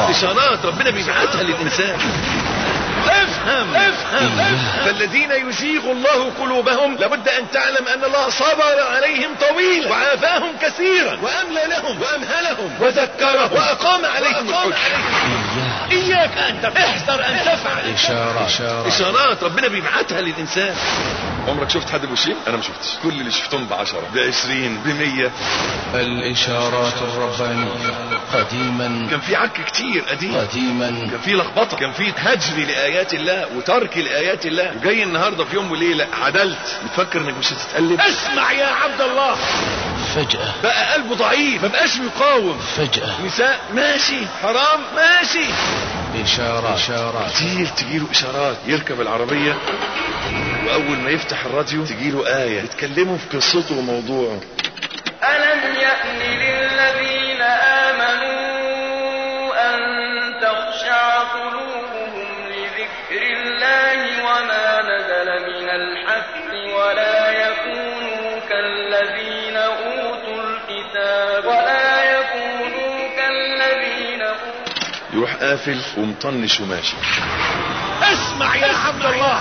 إشارات ربنا بيبعتها للإنسان افهم افهم فالذين يزيغ الله قلوبهم لابد ان تعلم ان الله صبر عليهم طويلا وعافاهم كثيرا واملى لهم وامهلهم وذكرهم واقام عليهم الحجه اياك ان احذر ان تفعل إشارة إشارة اشارات ربنا بيبعتها للانسان عمرك شفت حد بوشين انا ما شفتش كل اللي شفتهم بعشرة بعشرين بمية الإشارات الربانية قديما كان في عك كتير قديم قديما كان في لخبطه كان في هجر لايات الله وترك لايات الله وجاي النهارده في يوم وليله عدلت بتفكر انك مش هتتقلب اسمع يا عبد الله فجأة بقى قلبه ضعيف ما بقاش يقاوم فجأة نساء ماشي حرام ماشي إشارة إشارة كتير تجيله اشارات يركب العربيه واول ما يفتح الراديو تجيله ايه يتكلموا في قصته وموضوعه ألم يأن للذين آمنوا أن تخشع قلوبهم لذكر الله وما نزل من الحق ولا يكونوا كالذين أوتوا الكتاب ولا يكونوا كالذين أوتوا يروح قافل ومطنش وماشي اسمع يا عبد الله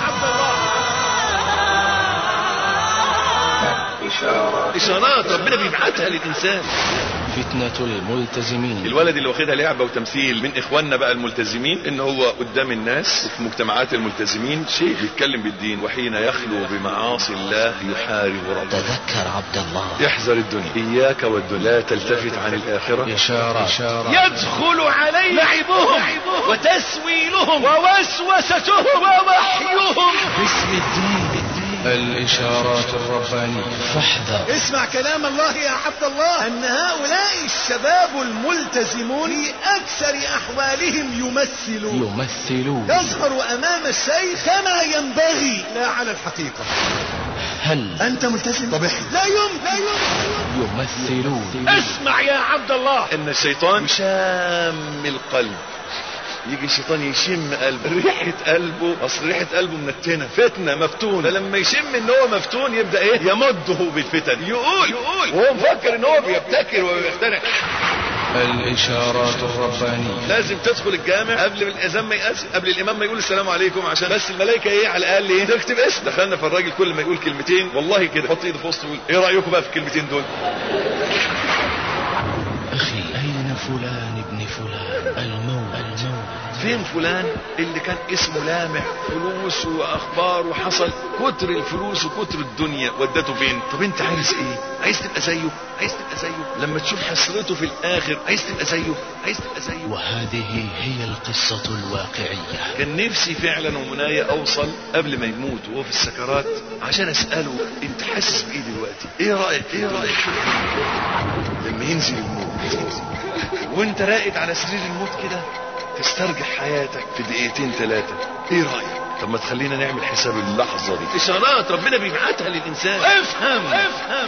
اشارات ربنا بيبعتها للانسان فتنة الملتزمين الولد اللي واخدها لعبه وتمثيل من اخواننا بقى الملتزمين ان هو قدام الناس وفي مجتمعات الملتزمين شيء بيتكلم بالدين وحين يخلو بمعاصي الله يحارب ربه تذكر عبد الله احذر الدنيا اياك والدنيا لا تلتفت عن الاخره إشارة إشارة يدخل عليه لعبهم وتسويلهم ووسوستهم ووحيهم باسم الدين الإشارات الربانية فاحذر اسمع كلام الله يا عبد الله أن هؤلاء الشباب الملتزمون في أكثر أحوالهم يمثلون يمثلون يظهر أمام الشيخ كما ينبغي لا على الحقيقة هل أنت ملتزم طب احنا. لا يمكن لا يمكن يمثلون اسمع يا عبد الله ان الشيطان يشام القلب يجي الشيطان يشم قلبه ريحة قلبه اصل ريحة قلبه منتنة فتنة مفتون فلما يشم ان هو مفتون يبدأ ايه يمده بالفتن يقول يقول وهو مفكر ان هو بيبتكر وبيخترع الإشارات الربانية لازم تدخل الجامع قبل الاذان ما يأذن قبل الامام ما يقول السلام عليكم عشان بس الملائكه ايه على الاقل ايه تكتب اسم دخلنا في الراجل كل ما يقول كلمتين والله كده حط ايده في وسطه ويقول ايه رايكم بقى في الكلمتين دول أخي أين فلان ابن فلان الموت الموت فين فلان اللي كان اسمه لامع فلوس واخبار وحصل كتر الفلوس وكتر الدنيا ودته فين طب انت عايز ايه عايز تبقى زيه عايز تبقى زيه لما تشوف حسرته في الاخر عايز تبقى زيه عايز تبقى زيه وهذه هي القصة الواقعية كان نفسي فعلا ومنايا اوصل قبل ما يموت وهو في السكرات عشان اساله انت حاسس بايه دلوقتي ايه رايك ايه رايك لما ينزل الموت وانت راقد على سرير الموت كده تسترجع حياتك في دقيقتين ثلاثة ايه رأيك طب ما تخلينا نعمل حساب اللحظة دي اشارات ربنا بيبعتها للانسان افهم افهم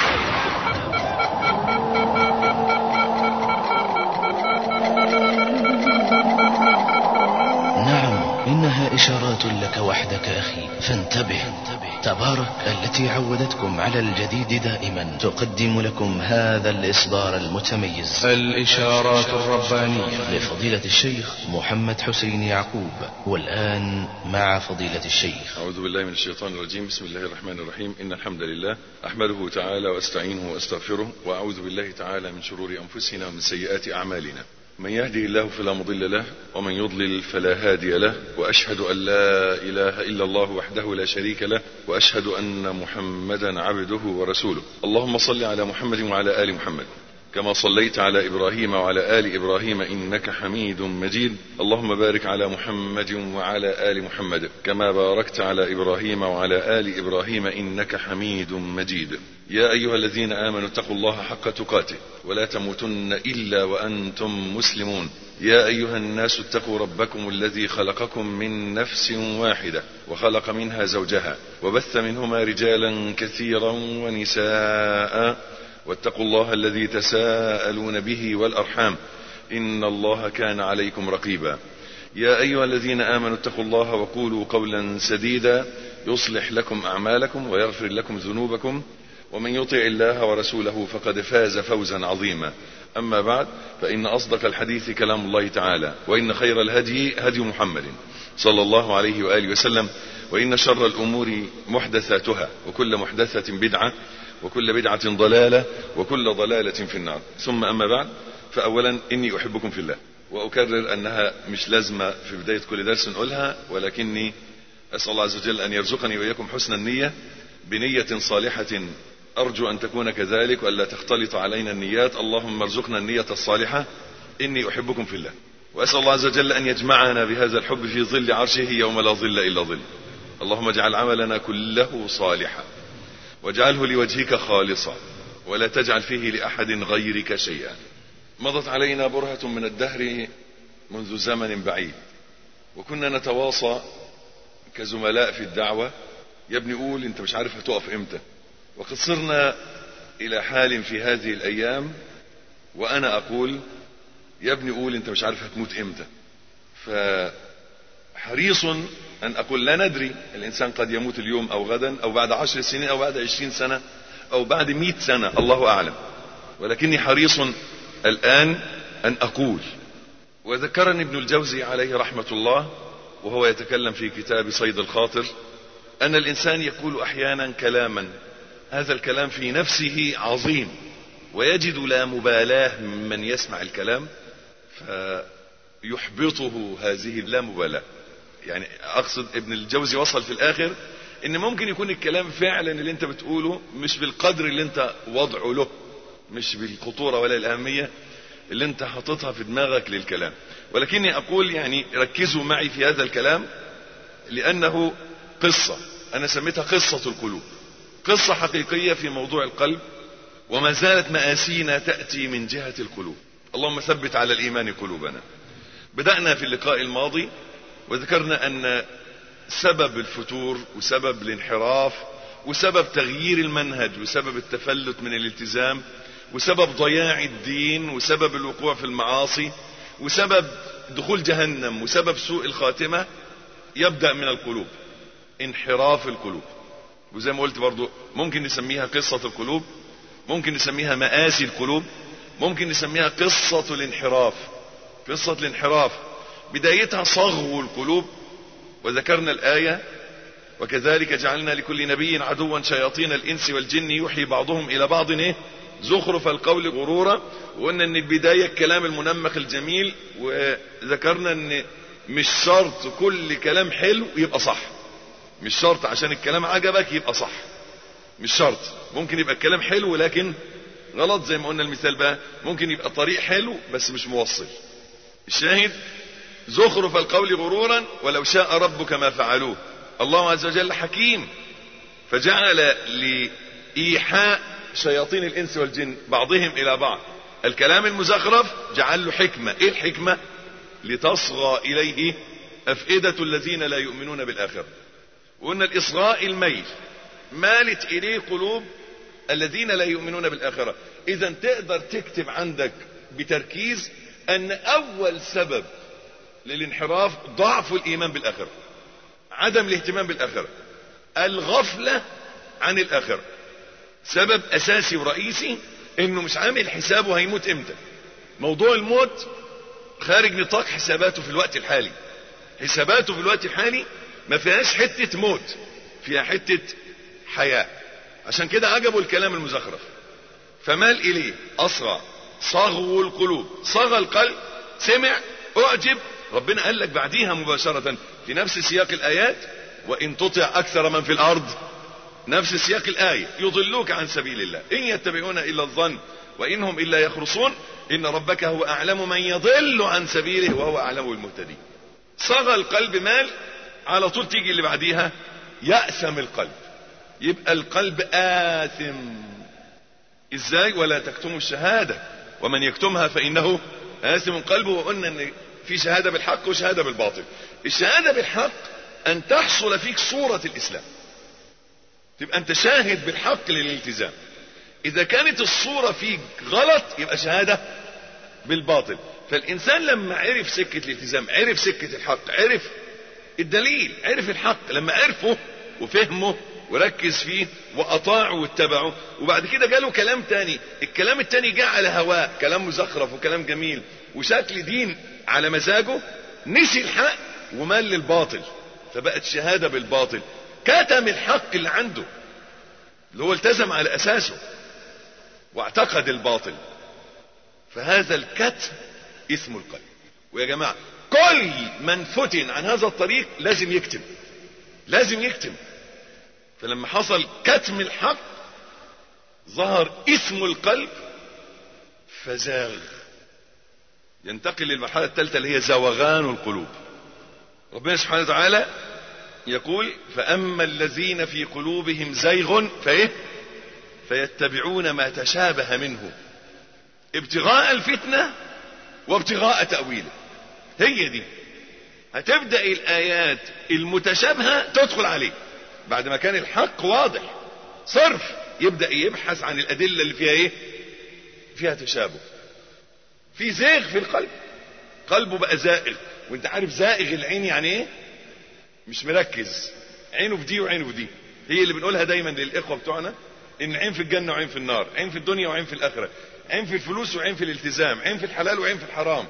نعم إنها إشارات لك وحدك أخي فانتبه تبارك التي عودتكم على الجديد دائما تقدم لكم هذا الإصدار المتميز الإشارات الربانية لفضيلة الشيخ محمد حسين يعقوب والآن مع فضيلة الشيخ أعوذ بالله من الشيطان الرجيم بسم الله الرحمن الرحيم إن الحمد لله أحمده تعالى وأستعينه وأستغفره وأعوذ بالله تعالى من شرور أنفسنا ومن سيئات أعمالنا من يهدي الله فلا مضل له ومن يضلل فلا هادي له واشهد ان لا اله الا الله وحده لا شريك له واشهد ان محمدا عبده ورسوله اللهم صل على محمد وعلى ال محمد كما صليت على ابراهيم وعلى ال ابراهيم انك حميد مجيد اللهم بارك على محمد وعلى ال محمد كما باركت على ابراهيم وعلى ال ابراهيم انك حميد مجيد يا ايها الذين امنوا اتقوا الله حق تقاته ولا تموتن الا وانتم مسلمون يا ايها الناس اتقوا ربكم الذي خلقكم من نفس واحده وخلق منها زوجها وبث منهما رجالا كثيرا ونساء واتقوا الله الذي تساءلون به والارحام ان الله كان عليكم رقيبا يا ايها الذين امنوا اتقوا الله وقولوا قولا سديدا يصلح لكم اعمالكم ويغفر لكم ذنوبكم ومن يطع الله ورسوله فقد فاز فوزا عظيما أما بعد فإن أصدق الحديث كلام الله تعالى وإن خير الهدي هدي محمد صلى الله عليه وآله وسلم وإن شر الأمور محدثاتها وكل محدثة بدعة وكل بدعة ضلالة وكل ضلالة في النار ثم أما بعد فأولا إني أحبكم في الله وأكرر أنها مش لازمة في بداية كل درس نقولها ولكني أسأل الله عز وجل أن يرزقني وإياكم حسن النية بنية صالحة أرجو أن تكون كذلك وألا تختلط علينا النيات اللهم ارزقنا النية الصالحة إني أحبكم في الله وأسأل الله عز وجل أن يجمعنا بهذا الحب في ظل عرشه يوم لا ظل إلا ظل اللهم اجعل عملنا كله صالحا واجعله لوجهك خالصا ولا تجعل فيه لأحد غيرك شيئا مضت علينا برهة من الدهر منذ زمن بعيد وكنا نتواصى كزملاء في الدعوة يا ابني قول انت مش عارف هتقف امتى وقد صرنا الى حال في هذه الايام وانا اقول يا ابني قول انت مش عارف هتموت امتى فحريص ان اقول لا ندري الانسان قد يموت اليوم او غدا او بعد عشر سنين او بعد عشرين سنة او بعد مئة سنة الله اعلم ولكني حريص الان ان اقول وذكرني ابن الجوزي عليه رحمة الله وهو يتكلم في كتاب صيد الخاطر ان الانسان يقول احيانا كلاما هذا الكلام في نفسه عظيم ويجد لا مبالاة من يسمع الكلام فيحبطه هذه اللامبالاة يعني اقصد ابن الجوزي وصل في الاخر ان ممكن يكون الكلام فعلا اللي انت بتقوله مش بالقدر اللي انت وضعه له مش بالخطورة ولا الاهمية اللي انت حاططها في دماغك للكلام ولكني اقول يعني ركزوا معي في هذا الكلام لانه قصة انا سميتها قصة القلوب قصة حقيقية في موضوع القلب وما زالت مآسينا تأتي من جهة القلوب اللهم ثبت على الإيمان قلوبنا بدأنا في اللقاء الماضي وذكرنا أن سبب الفتور وسبب الانحراف وسبب تغيير المنهج وسبب التفلت من الالتزام وسبب ضياع الدين وسبب الوقوع في المعاصي وسبب دخول جهنم وسبب سوء الخاتمة يبدأ من القلوب انحراف القلوب وزي ما قلت برضو ممكن نسميها قصة القلوب ممكن نسميها مآسي القلوب ممكن نسميها قصة الانحراف قصة الانحراف بدايتها صغو القلوب وذكرنا الآية وكذلك جعلنا لكل نبي عدوا شياطين الإنس والجن يوحي بعضهم إلى بعض إيه؟ زخرف القول غرورا وقلنا ان البداية الكلام المنمق الجميل وذكرنا ان مش شرط كل كلام حلو يبقى صح مش شرط عشان الكلام عجبك يبقى صح مش شرط ممكن يبقى الكلام حلو لكن غلط زي ما قلنا المثال بقى ممكن يبقى طريق حلو بس مش موصل الشاهد زخرف القول غرورا ولو شاء ربك ما فعلوه الله عز وجل حكيم فجعل لإيحاء شياطين الإنس والجن بعضهم إلى بعض الكلام المزخرف جعل له حكمة إيه الحكمة لتصغى إليه أفئدة الذين لا يؤمنون بالآخرة وقلنا الإصغاء الميل مالت إليه قلوب الذين لا يؤمنون بالآخرة إذا تقدر تكتب عندك بتركيز أن أول سبب للانحراف ضعف الإيمان بالآخرة عدم الاهتمام بالآخرة الغفلة عن الآخرة سبب أساسي ورئيسي إنه مش عامل حسابه هيموت إمتى موضوع الموت خارج نطاق حساباته في الوقت الحالي حساباته في الوقت الحالي ما فيهاش حتة موت فيها حتة حياة عشان كده عجبوا الكلام المزخرف فمال إليه أصغى صغوا القلوب صغى القلب سمع أعجب ربنا قال لك بعديها مباشرة في نفس سياق الآيات وإن تطع أكثر من في الأرض نفس سياق الآية يضلوك عن سبيل الله إن يتبعون إلا الظن وإنهم إلا يخرصون إن ربك هو أعلم من يضل عن سبيله وهو أعلم المهتدين صغى القلب مال على طول تيجي اللي بعديها يأثم القلب يبقى القلب آثم ازاي ولا تكتموا الشهادة ومن يكتمها فإنه آثم قلبه وقلنا ان في شهادة بالحق وشهادة بالباطل الشهادة بالحق ان تحصل فيك صورة الاسلام تبقى انت شاهد بالحق للالتزام اذا كانت الصورة فيك غلط يبقى شهادة بالباطل فالانسان لما عرف سكة الالتزام عرف سكة الحق عرف الدليل عرف الحق لما عرفه وفهمه وركز فيه واطاعوا واتبعوا وبعد كده جاله كلام تاني الكلام التاني جاء على هواه كلام مزخرف وكلام جميل وشكل دين على مزاجه نسي الحق ومال للباطل فبقت شهادة بالباطل كتم الحق اللي عنده اللي هو التزم على اساسه واعتقد الباطل فهذا الكتم اسم القلب ويا جماعة كل من فتن عن هذا الطريق لازم يكتم لازم يكتم فلما حصل كتم الحق ظهر اسم القلب فزاغ ينتقل للمرحلة الثالثة اللي هي زوغان القلوب ربنا سبحانه وتعالى يقول فأما الذين في قلوبهم زيغ فإيه فيتبعون ما تشابه منه ابتغاء الفتنة وابتغاء تأويله هي دي هتبدأ الآيات المتشابهة تدخل عليه بعد ما كان الحق واضح صرف يبدأ يبحث عن الأدلة اللي فيها ايه فيها تشابه في زيغ في القلب قلبه بقى زائغ وانت عارف زائغ العين يعني ايه مش مركز عينه في دي وعينه في دي هي اللي بنقولها دايما للاخوه بتوعنا ان عين في الجنه وعين في النار عين في الدنيا وعين في الاخره عين في الفلوس وعين في الالتزام عين في الحلال وعين في الحرام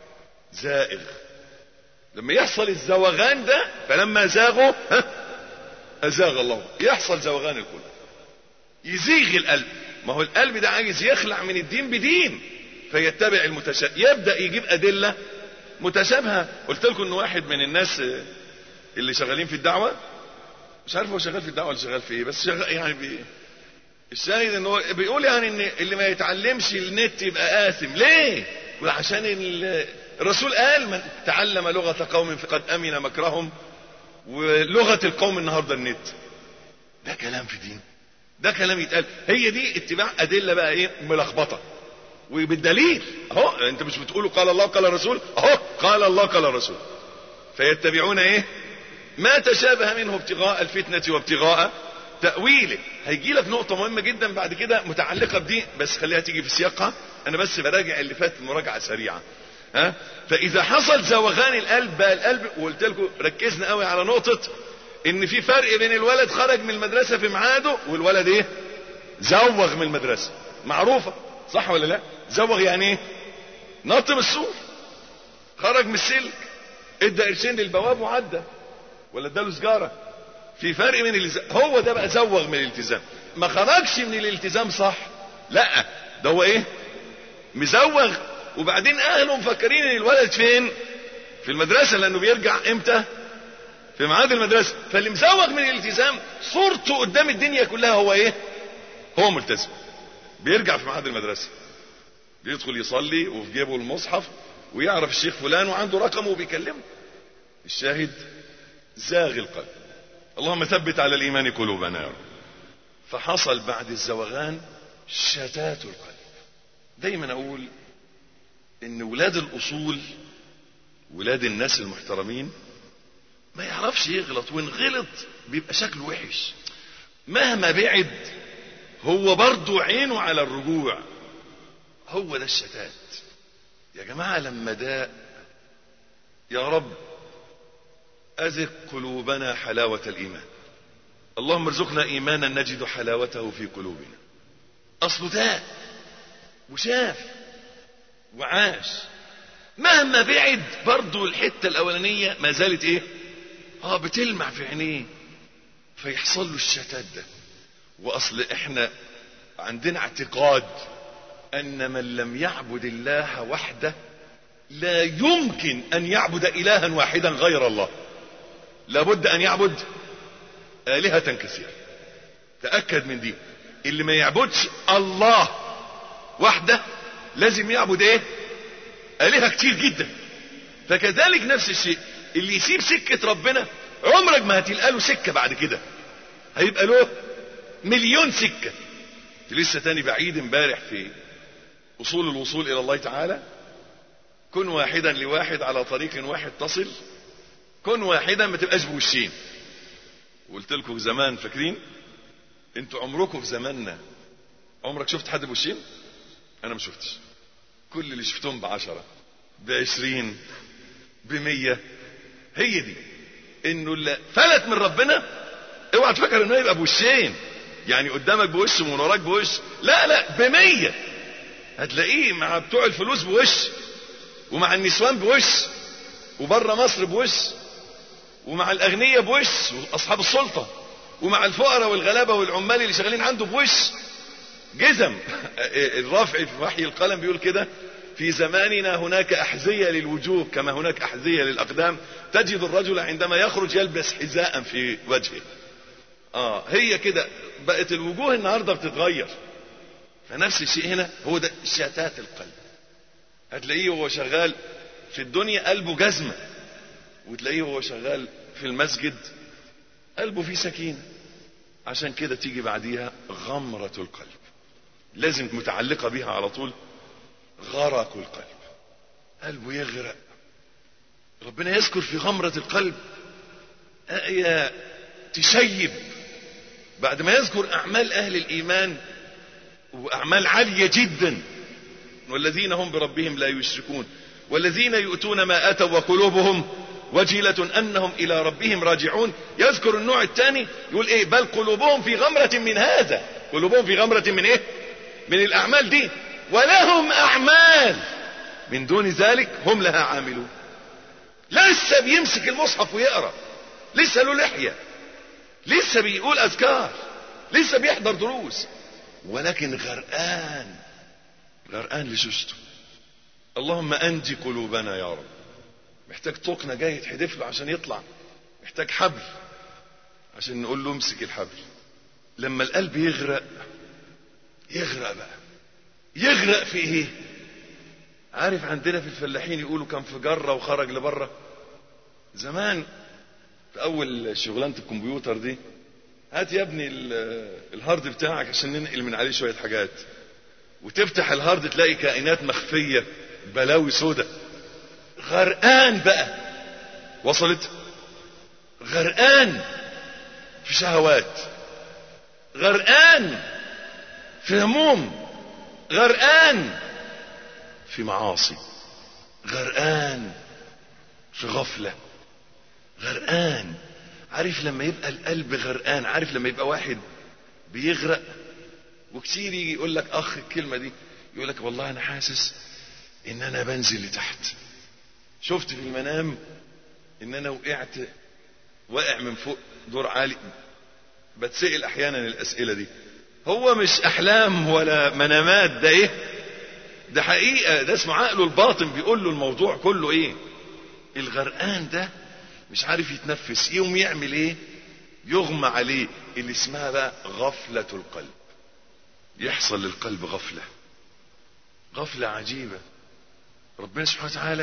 زائغ لما يحصل الزوغان ده فلما زاغوا ها ازاغ الله يحصل زوغان القلوب يزيغ القلب ما هو القلب ده عايز يخلع من الدين بدين فيتبع المتشابه يبدا يجيب ادله متشابهه قلت لكم ان واحد من الناس اللي شغالين في الدعوه مش عارف هو شغال في الدعوه ولا شغال في ايه بس شغال يعني بي الشاهد ان هو بيقول يعني ان اللي ما يتعلمش النت يبقى آثم ليه عشان الرسول قال من تعلم لغة قوم فقد أمن مكرهم ولغة القوم النهاردة النت ده كلام في دين ده كلام يتقال هي دي اتباع أدلة بقى ايه ملخبطة وبالدليل اهو انت مش بتقولوا قال الله قال الرسول اهو قال الله قال الرسول فيتبعون ايه ما تشابه منه ابتغاء الفتنة وابتغاء تأويله هيجي لك نقطة مهمة جدا بعد كده متعلقة بدي بس خليها تيجي في سياقها انا بس براجع اللي فات مراجعة سريعة ها فاذا حصل زوغان القلب بقى القلب وقلت لكم ركزنا قوي على نقطة ان في فرق بين الولد خرج من المدرسة في ميعاده والولد ايه زوغ من المدرسة معروفة صح ولا لا زوغ يعني ايه نط من السور خرج من السلك ادى قرشين للبواب وعدى ولا اداله سجاره في فرق من الالتزام هو ده بقى زوغ من الالتزام ما خرجش من الالتزام صح لا ده هو ايه مزوغ وبعدين اهله مفكرين ان الولد فين في المدرسه لانه بيرجع امتى في ميعاد المدرسه فاللي مزوغ من الالتزام صورته قدام الدنيا كلها هو ايه هو ملتزم بيرجع في ميعاد المدرسه بيدخل يصلي وفي جيبه المصحف ويعرف الشيخ فلان وعنده رقمه وبيكلمه الشاهد زاغ القلب اللهم ثبت على الايمان قلوبنا يا رب فحصل بعد الزوغان شتات القلب دايما اقول ان ولاد الاصول ولاد الناس المحترمين ما يعرفش يغلط وان غلط بيبقى شكله وحش مهما بعد هو برضه عينه على الرجوع هو ده الشتات يا جماعة لما ده يا رب أذق قلوبنا حلاوة الإيمان اللهم ارزقنا إيمانا نجد حلاوته في قلوبنا أصله ده وشاف وعاش مهما بعد برضه الحتة الأولانية ما زالت إيه آه بتلمع في عينيه فيحصل له الشتات ده وأصل إحنا عندنا اعتقاد أن من لم يعبد الله وحده لا يمكن أن يعبد إلها واحدا غير الله لابد أن يعبد آلهة كثيرة تأكد من دي اللي ما يعبدش الله وحده لازم يعبد ايه آلهة كتير جدا فكذلك نفس الشيء اللي يسيب سكة ربنا عمرك ما هتلقى له سكة بعد كده هيبقى له مليون سكة لسه تاني بعيد امبارح في اصول الوصول الى الله تعالى كن واحدا لواحد على طريق واحد تصل كن واحدا ما تبقاش بوشين قلت لكم زمان فاكرين انتوا عمركم في زماننا عمرك شفت حد بوشين انا ما شفتش كل اللي شفتهم بعشرة بعشرين بمية هي دي انه اللي فلت من ربنا اوعى تفكر انه يبقى بوشين يعني قدامك بوش ومن وراك بوش لا لا بمية هتلاقيه مع بتوع الفلوس بوش ومع النسوان بوش وبره مصر بوش ومع الاغنياء بوش واصحاب السلطة ومع الفقراء والغلابة والعمال اللي شغالين عنده بوش جزم الرافع في وحي القلم بيقول كده في زماننا هناك أحذية للوجوه كما هناك أحذية للأقدام تجد الرجل عندما يخرج يلبس حذاء في وجهه آه هي كده بقت الوجوه النهاردة بتتغير فنفس الشيء هنا هو ده شتات القلب هتلاقيه وهو شغال في الدنيا قلبه جزمة وتلاقيه وهو شغال في المسجد قلبه فيه سكينة عشان كده تيجي بعديها غمرة القلب لازم متعلقة بها على طول غرق القلب قلبه يغرق ربنا يذكر في غمرة القلب آية تشيب بعد ما يذكر أعمال أهل الإيمان وأعمال عالية جدا والذين هم بربهم لا يشركون والذين يؤتون ما أتوا وقلوبهم وجلة أنهم إلى ربهم راجعون يذكر النوع الثاني يقول إيه بل قلوبهم في غمرة من هذا قلوبهم في غمرة من إيه من الأعمال دي ولهم أعمال من دون ذلك هم لها عاملون لسه بيمسك المصحف ويقرأ لسه له لحية لسه بيقول أذكار لسه بيحضر دروس ولكن غرقان غرقان لشوشته اللهم أنجي قلوبنا يا رب محتاج طقنا جاي يتحدف له عشان يطلع محتاج حبل عشان نقول له امسك الحبل لما القلب يغرق يغرق بقى يغرق في ايه عارف عندنا في الفلاحين يقولوا كان في جرة وخرج لبره زمان في اول شغلانة الكمبيوتر دي هات يا ابني الهارد بتاعك عشان ننقل من عليه شوية حاجات وتفتح الهارد تلاقي كائنات مخفية بلاوي سودة غرقان بقى وصلت غرقان في شهوات غرقان في هموم غرقان في معاصي غرقان في غفلة غرقان عارف لما يبقى القلب غرقان عارف لما يبقى واحد بيغرق وكتير يجي يقول لك اخ الكلمة دي يقول لك والله انا حاسس ان انا بنزل لتحت شفت في المنام ان انا وقعت واقع من فوق دور عالي بتسأل احيانا الاسئلة دي هو مش احلام ولا منامات ده ايه ده حقيقة ده اسمه عقله الباطن بيقول له الموضوع كله ايه الغرقان ده مش عارف يتنفس يوم يعمل ايه يغمى عليه اللي اسمها بقى غفلة القلب يحصل للقلب غفلة غفلة عجيبة ربنا سبحانه وتعالى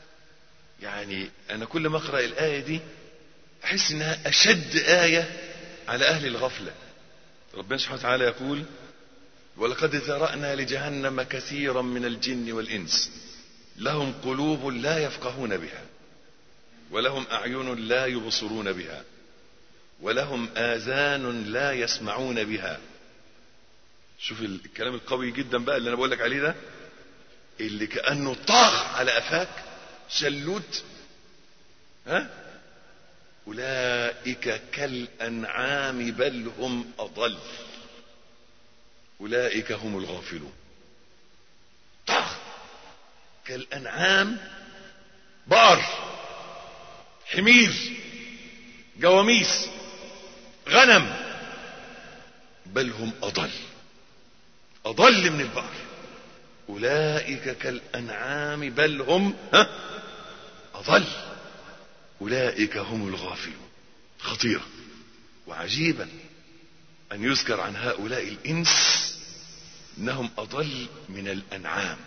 يعني انا كل ما اقرأ الآية دي احس انها اشد آية على اهل الغفلة ربنا سبحانه وتعالى يقول ولقد ذرأنا لجهنم كثيرا من الجن والإنس لهم قلوب لا يفقهون بها ولهم أعين لا يبصرون بها ولهم آذان لا يسمعون بها شوف الكلام القوي جدا بقى اللي أنا بقول لك عليه ده اللي كأنه طاغ على قفاك شلوت ها أولئك كالأنعام بل هم أضل أولئك هم الغافلون طغ كالأنعام بار حمير جواميس غنم بل هم أضل أضل من البقر أولئك كالأنعام بل هم ها أضل أولئك هم الغافلون خطيرة وعجيبا أن يذكر عن هؤلاء الإنس إنهم أضل من الأنعام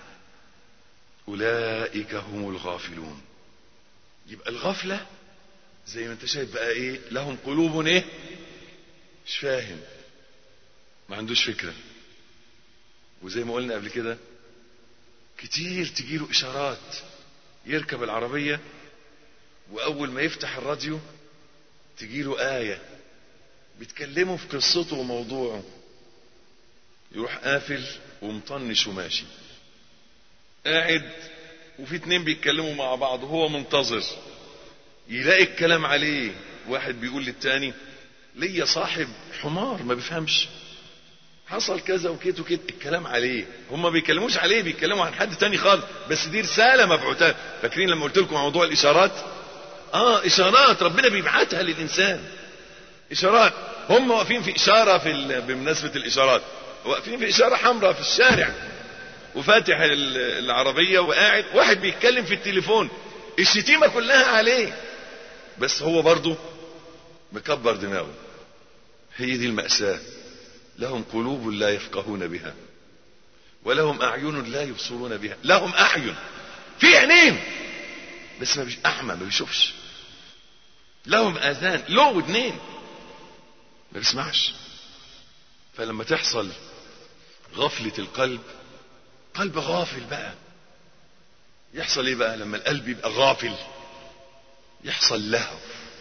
أولئك هم الغافلون يبقى الغفلة زي ما انت شايف بقى ايه لهم قلوب ايه مش فاهم ما عندوش فكرة وزي ما قلنا قبل كده كتير تجيله اشارات يركب العربية واول ما يفتح الراديو تجيله آية بتكلمه في قصته وموضوعه يروح قافل ومطنش وماشي قاعد وفي اتنين بيتكلموا مع بعض وهو منتظر يلاقي الكلام عليه واحد بيقول للتاني ليا صاحب حمار ما بيفهمش حصل كذا وكده وكده الكلام عليه هم ما بيتكلموش عليه بيتكلموا عن حد تاني خالص بس دي رساله مبعوثه فاكرين لما قلت لكم موضوع الاشارات اه اشارات ربنا بيبعتها للانسان اشارات هم واقفين في اشاره في ال... بمناسبه الاشارات واقفين في اشاره حمراء في الشارع وفاتح ال- العربيه وقاعد واحد بيتكلم في التليفون الشتيمه كلها عليه بس هو برضه مكبر دماغه هي دي المأساة لهم قلوب لا يفقهون بها ولهم أعين لا يبصرون بها لهم أعين في عينين بس ما بيش أعمى ما بيشوفش لهم آذان له ودنين ما بيسمعش فلما تحصل غفلة القلب قلب غافل بقى يحصل ايه بقى لما القلب يبقى غافل يحصل لهو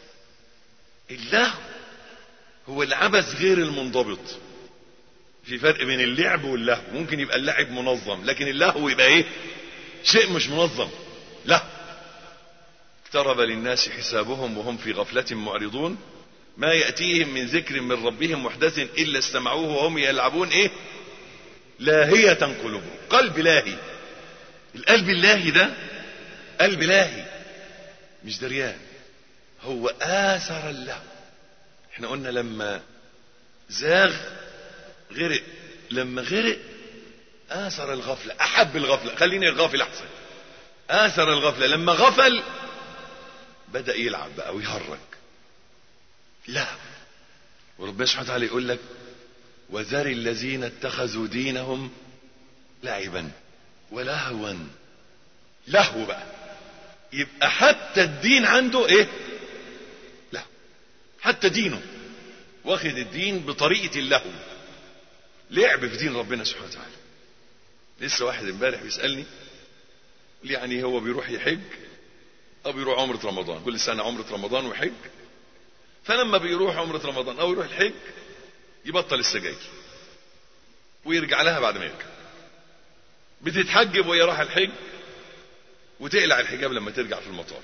اللهو هو العبث غير المنضبط في فرق بين اللعب واللهو ممكن يبقى اللعب منظم لكن اللهو يبقى ايه شيء مش منظم لا اقترب للناس حسابهم وهم في غفلة معرضون ما يأتيهم من ذكر من ربهم محدث إلا استمعوه وهم يلعبون ايه لاهية قلوبهم قلب لاهي القلب اللاهي ده قلب لاهي مش دريان هو آثر اللهو احنا قلنا لما زاغ غرق لما غرق آثر الغفلة أحب الغفلة خليني الغافل أحسن آثر الغفلة لما غفل بدأ يلعب بقى ويهرج لا وربنا سبحانه وتعالى يقول لك وذر الذين اتخذوا دينهم لعبا ولهوا لهو بقى يبقى حتى الدين عنده ايه لا حتى دينه واخد الدين بطريقة اللهو لعب في دين ربنا سبحانه وتعالى لسه واحد امبارح بيسألني يعني هو بيروح يحج او بيروح عمرة رمضان كل سنة عمرة رمضان ويحج فلما بيروح عمرة رمضان او يروح الحج يبطل السجاير ويرجع لها بعد ما يرجع بتتحجب وهي رايحه الحج وتقلع الحجاب لما ترجع في المطار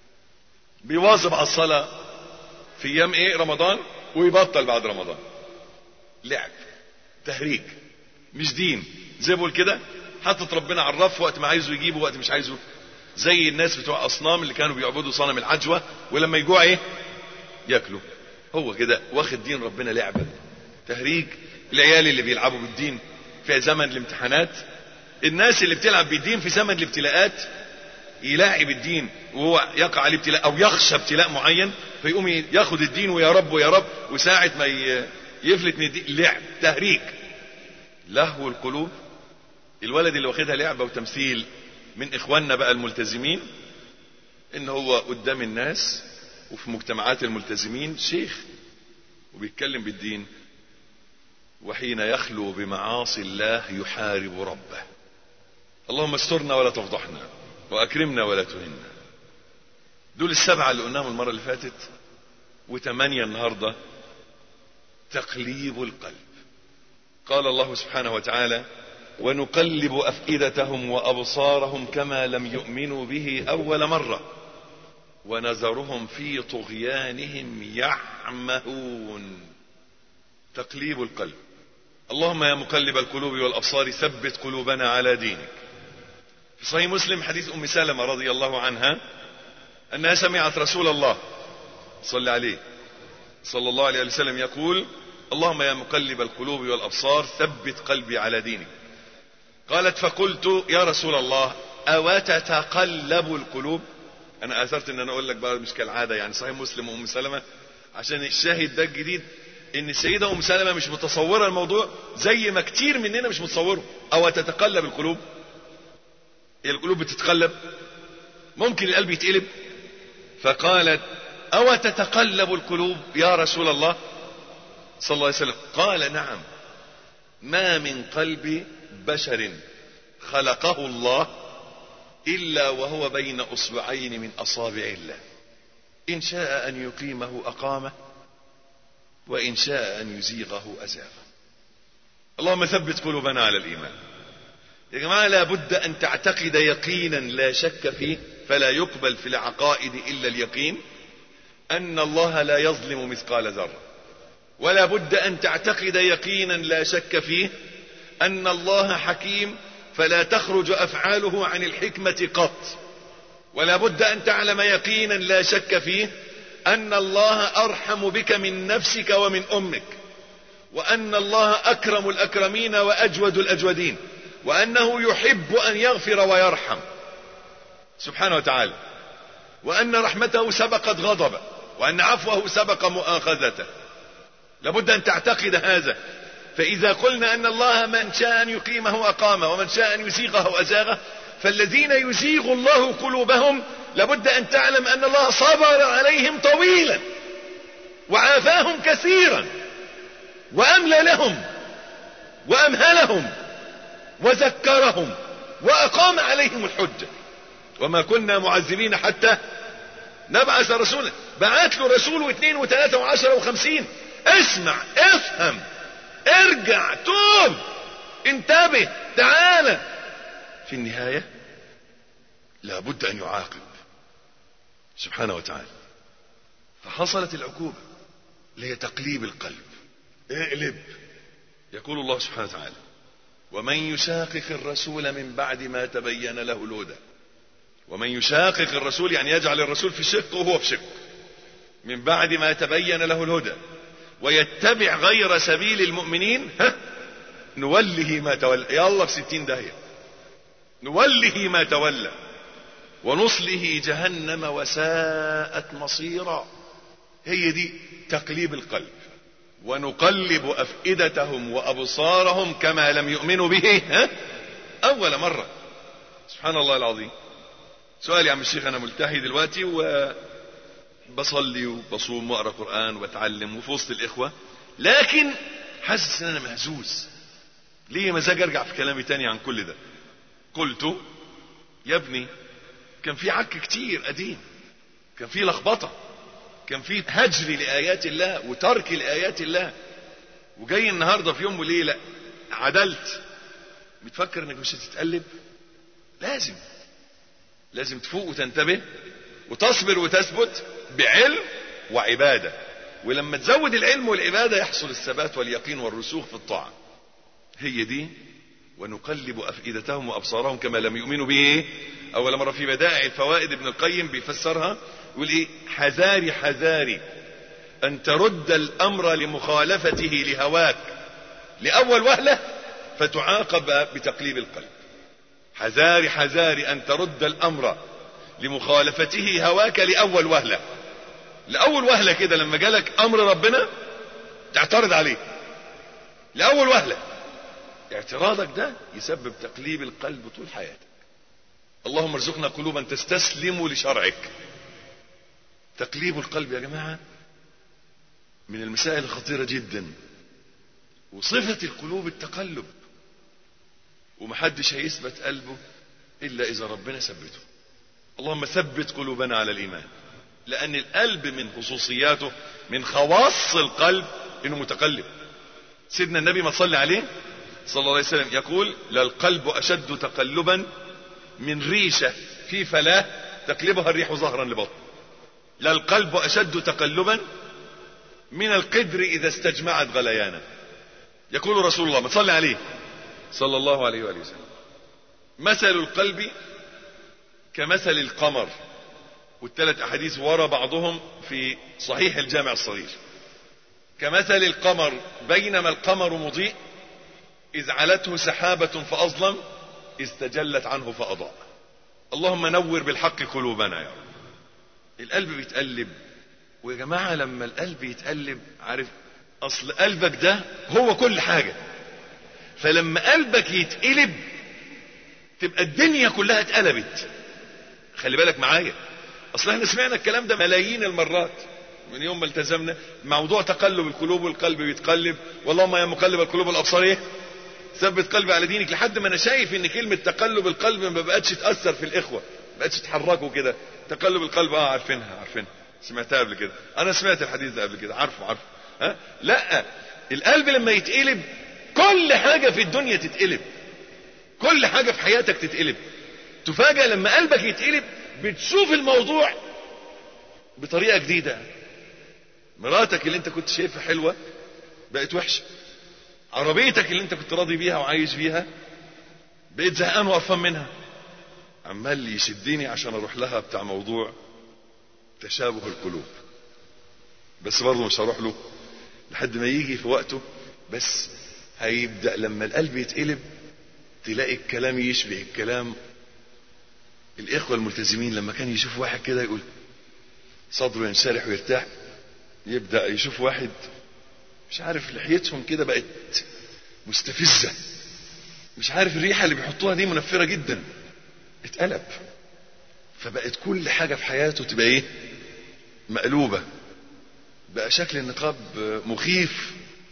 بيواظب على الصلاة في ايام ايه رمضان ويبطل بعد رمضان لعب تهريج مش دين زي بقول كده حاطط ربنا على الرف وقت ما عايزه يجيبه وقت مش عايزه زي الناس بتوع اصنام اللي كانوا بيعبدوا صنم العجوة ولما يجوع ايه ياكلوا هو كده واخد دين ربنا لعبة تهريج العيال اللي بيلعبوا بالدين في زمن الامتحانات الناس اللي بتلعب بالدين في زمن الابتلاءات يلاعب الدين وهو يقع عليه ابتلاء او يخشى ابتلاء معين فيقوم ياخد الدين ويا رب ويا رب وساعة ما ي- يفلت من الدين لعب تهريج لهو القلوب الولد اللي واخدها لعبة وتمثيل من اخواننا بقى الملتزمين ان هو قدام الناس وفي مجتمعات الملتزمين شيخ وبيتكلم بالدين وحين يخلو بمعاصي الله يحارب ربه اللهم استرنا ولا تفضحنا واكرمنا ولا تهنا دول السبعة اللي قلناهم المرة اللي فاتت وثمانية النهاردة تقليب القلب قال الله سبحانه وتعالى ونقلب أفئدتهم وأبصارهم كما لم يؤمنوا به أول مرة ونذرهم في طغيانهم يعمهون تقليب القلب اللهم يا مقلب القلوب والأبصار ثبت قلوبنا على دينك في صحيح مسلم حديث أم سلمة رضي الله عنها أنها سمعت رسول الله صلى عليه صلى الله عليه وسلم يقول اللهم يا مقلب القلوب والأبصار ثبت قلبي على دينك قالت فقلت يا رسول الله أو تتقلب القلوب أنا آثرت أن أنا أقول لك بقى مش كالعادة يعني صحيح مسلم وأم سلمة عشان الشاهد ده الجديد ان السيدة ام سلمة مش متصورة الموضوع زي ما كتير مننا مش متصوره او تتقلب القلوب هي القلوب بتتقلب ممكن القلب يتقلب فقالت او تتقلب القلوب يا رسول الله صلى الله عليه وسلم قال نعم ما من قلب بشر خلقه الله الا وهو بين اصبعين من اصابع الله ان شاء ان يقيمه اقامه وإن شاء أن يزيغه أزاغه اللهم ثبت قلوبنا على الإيمان يا جماعة لابد أن تعتقد يقينا لا شك فيه فلا يقبل في العقائد إلا اليقين أن الله لا يظلم مثقال ذرة ولا بد أن تعتقد يقينا لا شك فيه أن الله حكيم فلا تخرج أفعاله عن الحكمة قط ولا بد أن تعلم يقينا لا شك فيه أن الله أرحم بك من نفسك ومن أمك وأن الله أكرم الأكرمين وأجود الأجودين وأنه يحب أن يغفر ويرحم سبحانه وتعالى وأن رحمته سبقت غضبه وأن عفوه سبق مؤاخذته لابد أن تعتقد هذا فإذا قلنا أن الله من شاء أن يقيمه أقامه ومن شاء أن يزيغه أزاغه فالذين يزيغ الله قلوبهم لابد أن تعلم أن الله صبر عليهم طويلا وعافاهم كثيرا وأملى لهم وأمهلهم وذكرهم وأقام عليهم الحجة وما كنا معذبين حتى نبعث رسولا بعت له رسول واثنين وثلاثة وعشرة وخمسين اسمع افهم ارجع توب انتبه تعالى في النهاية لابد ان يعاقب سبحانه وتعالى فحصلت العقوبة اللي هي تقليب القلب اقلب يقول الله سبحانه وتعالى ومن يشاقق الرسول من بعد ما تبين له الهدى ومن يشاقق الرسول يعني يجعل الرسول في شق وهو في شق من بعد ما تبين له الهدى ويتبع غير سبيل المؤمنين ها نوله ما تولى يلا في ستين داهية نوله ما تولى ونصله جهنم وساءت مصيرا هي دي تقليب القلب ونقلب أفئدتهم وأبصارهم كما لم يؤمنوا به ها أول مرة سبحان الله العظيم سؤال يا عم الشيخ أنا ملتحي دلوقتي وبصلي وبصوم وأقرأ قرآن وبتعلم وفي وسط الإخوة لكن حاسس إن أنا مهزوز ليه مزاج أرجع في كلامي تاني عن كل ده قلت يا ابني كان في عك كتير قديم كان في لخبطة كان في هجر لآيات الله وترك لآيات الله وجاي النهاردة في يوم وليلة عدلت بتفكر انك مش هتتقلب لازم لازم تفوق وتنتبه وتصبر وتثبت بعلم وعبادة ولما تزود العلم والعبادة يحصل الثبات واليقين والرسوخ في الطاعة هي دي ونقلب أفئدتهم وأبصارهم كما لم يؤمنوا به أول مرة في بدائع الفوائد ابن القيم بيفسرها يقول إيه حذاري حذاري أن ترد الأمر لمخالفته لهواك لأول وهلة فتعاقب بتقليب القلب حذاري حذاري أن ترد الأمر لمخالفته هواك لأول وهلة لأول وهلة كده لما جالك أمر ربنا تعترض عليه لأول وهلة اعتراضك ده يسبب تقليب القلب طول حياتك اللهم ارزقنا قلوبا تستسلم لشرعك تقليب القلب يا جماعة من المسائل الخطيرة جدا وصفة القلوب التقلب ومحدش هيثبت قلبه إلا إذا ربنا ثبته اللهم ثبت قلوبنا على الإيمان لأن القلب من خصوصياته من خواص القلب إنه متقلب سيدنا النبي ما صلى عليه صلى الله عليه وسلم يقول للقلب أشد تقلبا من ريشة في فلاة تقلبها الريح ظهرا لبطن للقلب أشد تقلبا من القدر إذا استجمعت غليانا يقول رسول الله ما صلى عليه صلى الله عليه وآله وسلم مثل القلب كمثل القمر والثلاث أحاديث ورا بعضهم في صحيح الجامع الصغير كمثل القمر بينما القمر مضيء إذ علته سحابة فأظلم إذ تجلت عنه فأضاء اللهم نور بالحق قلوبنا يا رب القلب بيتقلب ويا جماعة لما القلب يتقلب عارف أصل قلبك ده هو كل حاجة فلما قلبك يتقلب تبقى الدنيا كلها اتقلبت خلي بالك معايا اصل احنا سمعنا الكلام ده ملايين المرات من يوم ما التزمنا موضوع تقلب القلوب والقلب بيتقلب واللهم يا مقلب القلوب الابصار ايه ثبت قلبي على دينك لحد ما انا شايف ان كلمة تقلب القلب ما بقتش تأثر في الاخوة ما بقتش تحركوا كده تقلب القلب اه عارفينها عارفينها سمعتها قبل كده انا سمعت الحديث ده قبل كده عارفه عارفه ها لا القلب لما يتقلب كل حاجة في الدنيا تتقلب كل حاجة في حياتك تتقلب تفاجأ لما قلبك يتقلب بتشوف الموضوع بطريقة جديدة مراتك اللي انت كنت شايفها حلوة بقت وحشة عربيتك اللي انت كنت راضي بيها وعايش بيها بقيت زهقان وقرفان منها عمال يشدني عشان اروح لها بتاع موضوع تشابه القلوب بس برضه مش هروح له لحد ما يجي في وقته بس هيبدأ لما القلب يتقلب تلاقي الكلام يشبه الكلام الإخوة الملتزمين لما كان يشوف واحد كده يقول صدره ينشرح ويرتاح يبدأ يشوف واحد مش عارف لحيتهم كده بقت مستفزة مش عارف الريحة اللي بيحطوها دي منفرة جدا اتقلب فبقت كل حاجة في حياته تبقى ايه مقلوبة بقى شكل النقاب مخيف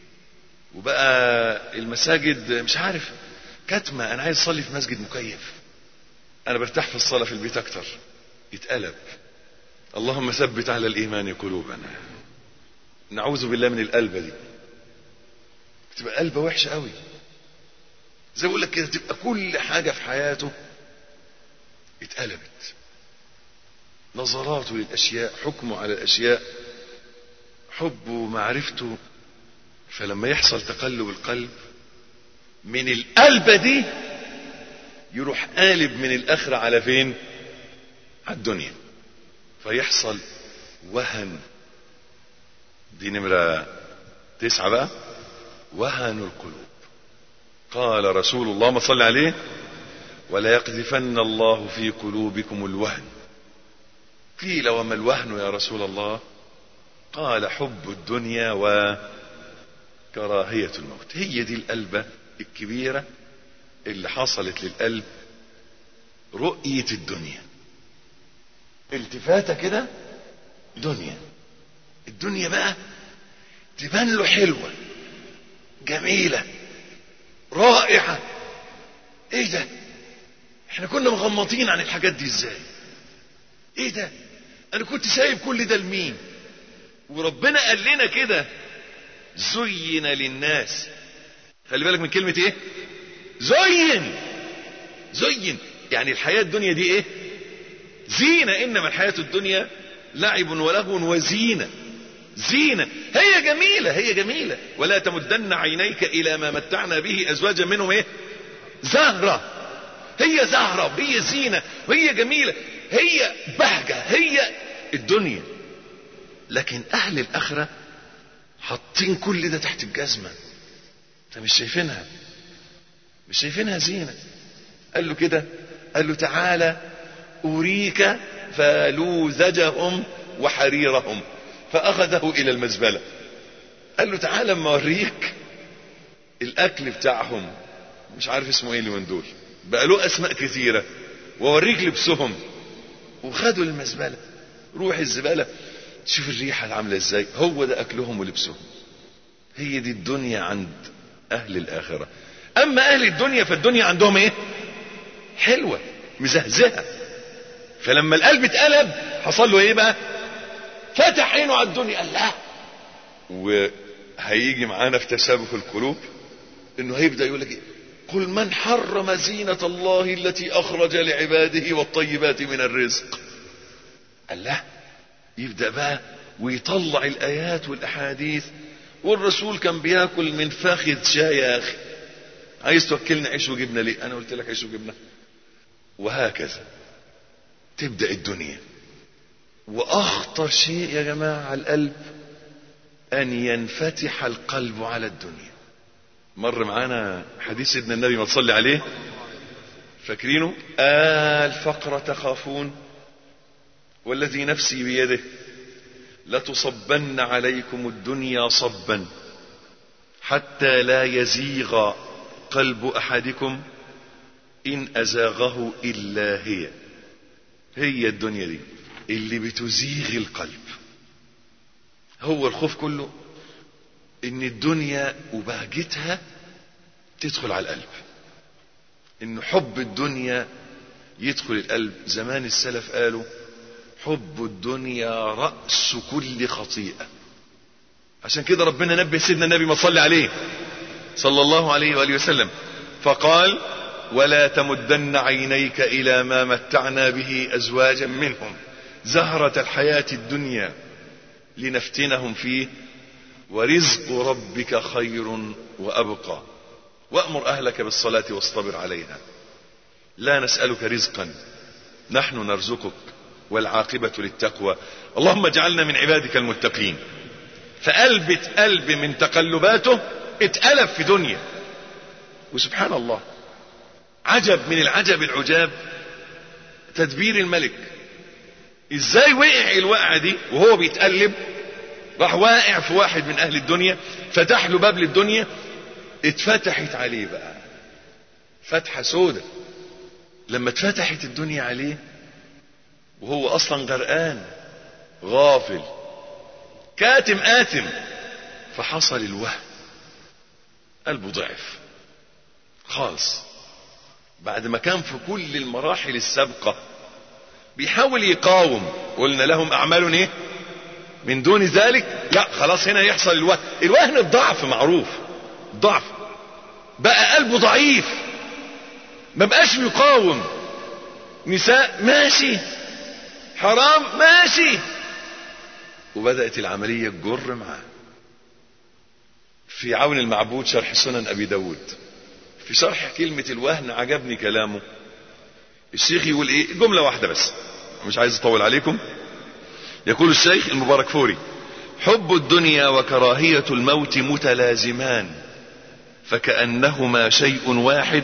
وبقى المساجد مش عارف كتمة انا عايز اصلي في مسجد مكيف انا برتاح في الصلاة في البيت اكتر يتقلب اللهم ثبت على الايمان قلوبنا نعوذ بالله من القلبة دي تبقى قلبة وحشة قوي زي بقول لك كده تبقى كل حاجة في حياته اتقلبت نظراته للأشياء حكمه على الأشياء حبه ومعرفته فلما يحصل تقلب القلب من القلبة دي يروح قالب من الآخرة على فين على الدنيا فيحصل وهن دي نمرة تسعة بقى وهن القلوب قال رسول الله ما صلى عليه ولا يقذفن الله في قلوبكم الوهن قيل وما الوهن يا رسول الله قال حب الدنيا وكراهية الموت هي دي القلبة الكبيرة اللي حصلت للقلب رؤية الدنيا التفاتة كده دنيا الدنيا بقى تبان له حلوة جميلة رائعة ايه ده احنا كنا مغمضين عن الحاجات دي ازاي ايه ده انا كنت سايب كل ده لمين وربنا قال لنا كده زين للناس خلي بالك من كلمة ايه زين زين يعني الحياة الدنيا دي ايه زينة انما الحياة الدنيا لعب ولهو وزينة زينة هي جميلة هي جميلة ولا تمدن عينيك الى ما متعنا به ازواجا منهم ايه زهرة هي زهرة وهي زينة وهي جميلة هي بهجة هي الدنيا لكن اهل الاخرة حاطين كل ده تحت الجزمة انت مش شايفينها مش شايفينها زينة قال له كده قال له تعالى اريك فلوذجهم وحريرهم فاخذه الى المزبلة قال له تعالى اما اوريك الاكل بتاعهم مش عارف اسمه ايه اللي من دول بقى له اسماء كثيرة واوريك لبسهم وخدوا المزبلة روح الزبالة شوف الريحة عاملة ازاي هو ده اكلهم ولبسهم هي دي الدنيا عند اهل الاخرة اما اهل الدنيا فالدنيا عندهم ايه حلوة مزهزهة فلما القلب اتقلب حصل له ايه بقى فتح عينه على الدنيا قال لا وهيجي معانا في تشابه القلوب انه هيبدا يقول لك ايه قل من حرم زينة الله التي اخرج لعباده والطيبات من الرزق قال لا يبدا بقى ويطلع الايات والاحاديث والرسول كان بياكل من فاخذ شاي يا اخي عايز توكلنا عيش وجبنه ليه انا قلت لك عيش وجبنه وهكذا تبدا الدنيا واخطر شيء يا جماعه على القلب ان ينفتح القلب على الدنيا مر معانا حديث سيدنا النبي ما تصلي عليه فاكرينه آه الفقر تخافون والذي نفسي بيده لتصبن عليكم الدنيا صبا حتى لا يزيغ قلب احدكم ان ازاغه الا هي هي الدنيا دي اللي بتزيغ القلب هو الخوف كله ان الدنيا وبهجتها تدخل على القلب ان حب الدنيا يدخل القلب زمان السلف قالوا حب الدنيا رأس كل خطيئة عشان كده ربنا نبه سيدنا النبي ما صلي عليه صلى الله عليه وآله وسلم فقال ولا تمدن عينيك إلى ما متعنا به أزواجا منهم زهرة الحياة الدنيا لنفتنهم فيه ورزق ربك خير وأبقى وأمر أهلك بالصلاة واصطبر عليها لا نسألك رزقا نحن نرزقك والعاقبة للتقوى اللهم اجعلنا من عبادك المتقين فقلب قلب من تقلباته اتقلب في دنيا وسبحان الله عجب من العجب العجاب تدبير الملك ازاي وقع الوقعة دي وهو بيتقلب راح واقع في واحد من اهل الدنيا فتح له باب للدنيا اتفتحت عليه بقى فتحة سودة لما اتفتحت الدنيا عليه وهو اصلا غرقان غافل كاتم آثم فحصل الوهم قلبه ضعف خالص بعد ما كان في كل المراحل السابقة بيحاول يقاوم قلنا لهم أعمال إيه من دون ذلك لا خلاص هنا يحصل الوهن الوهن الضعف معروف ضعف بقى قلبه ضعيف ما بقاش يقاوم نساء ماشي حرام ماشي وبدأت العملية تجر معاه في عون المعبود شرح سنن أبي داود في شرح كلمة الوهن عجبني كلامه الشيخ يقول ايه جملة واحدة بس مش عايز اطول عليكم يقول الشيخ المبارك فوري حب الدنيا وكراهية الموت متلازمان فكأنهما شيء واحد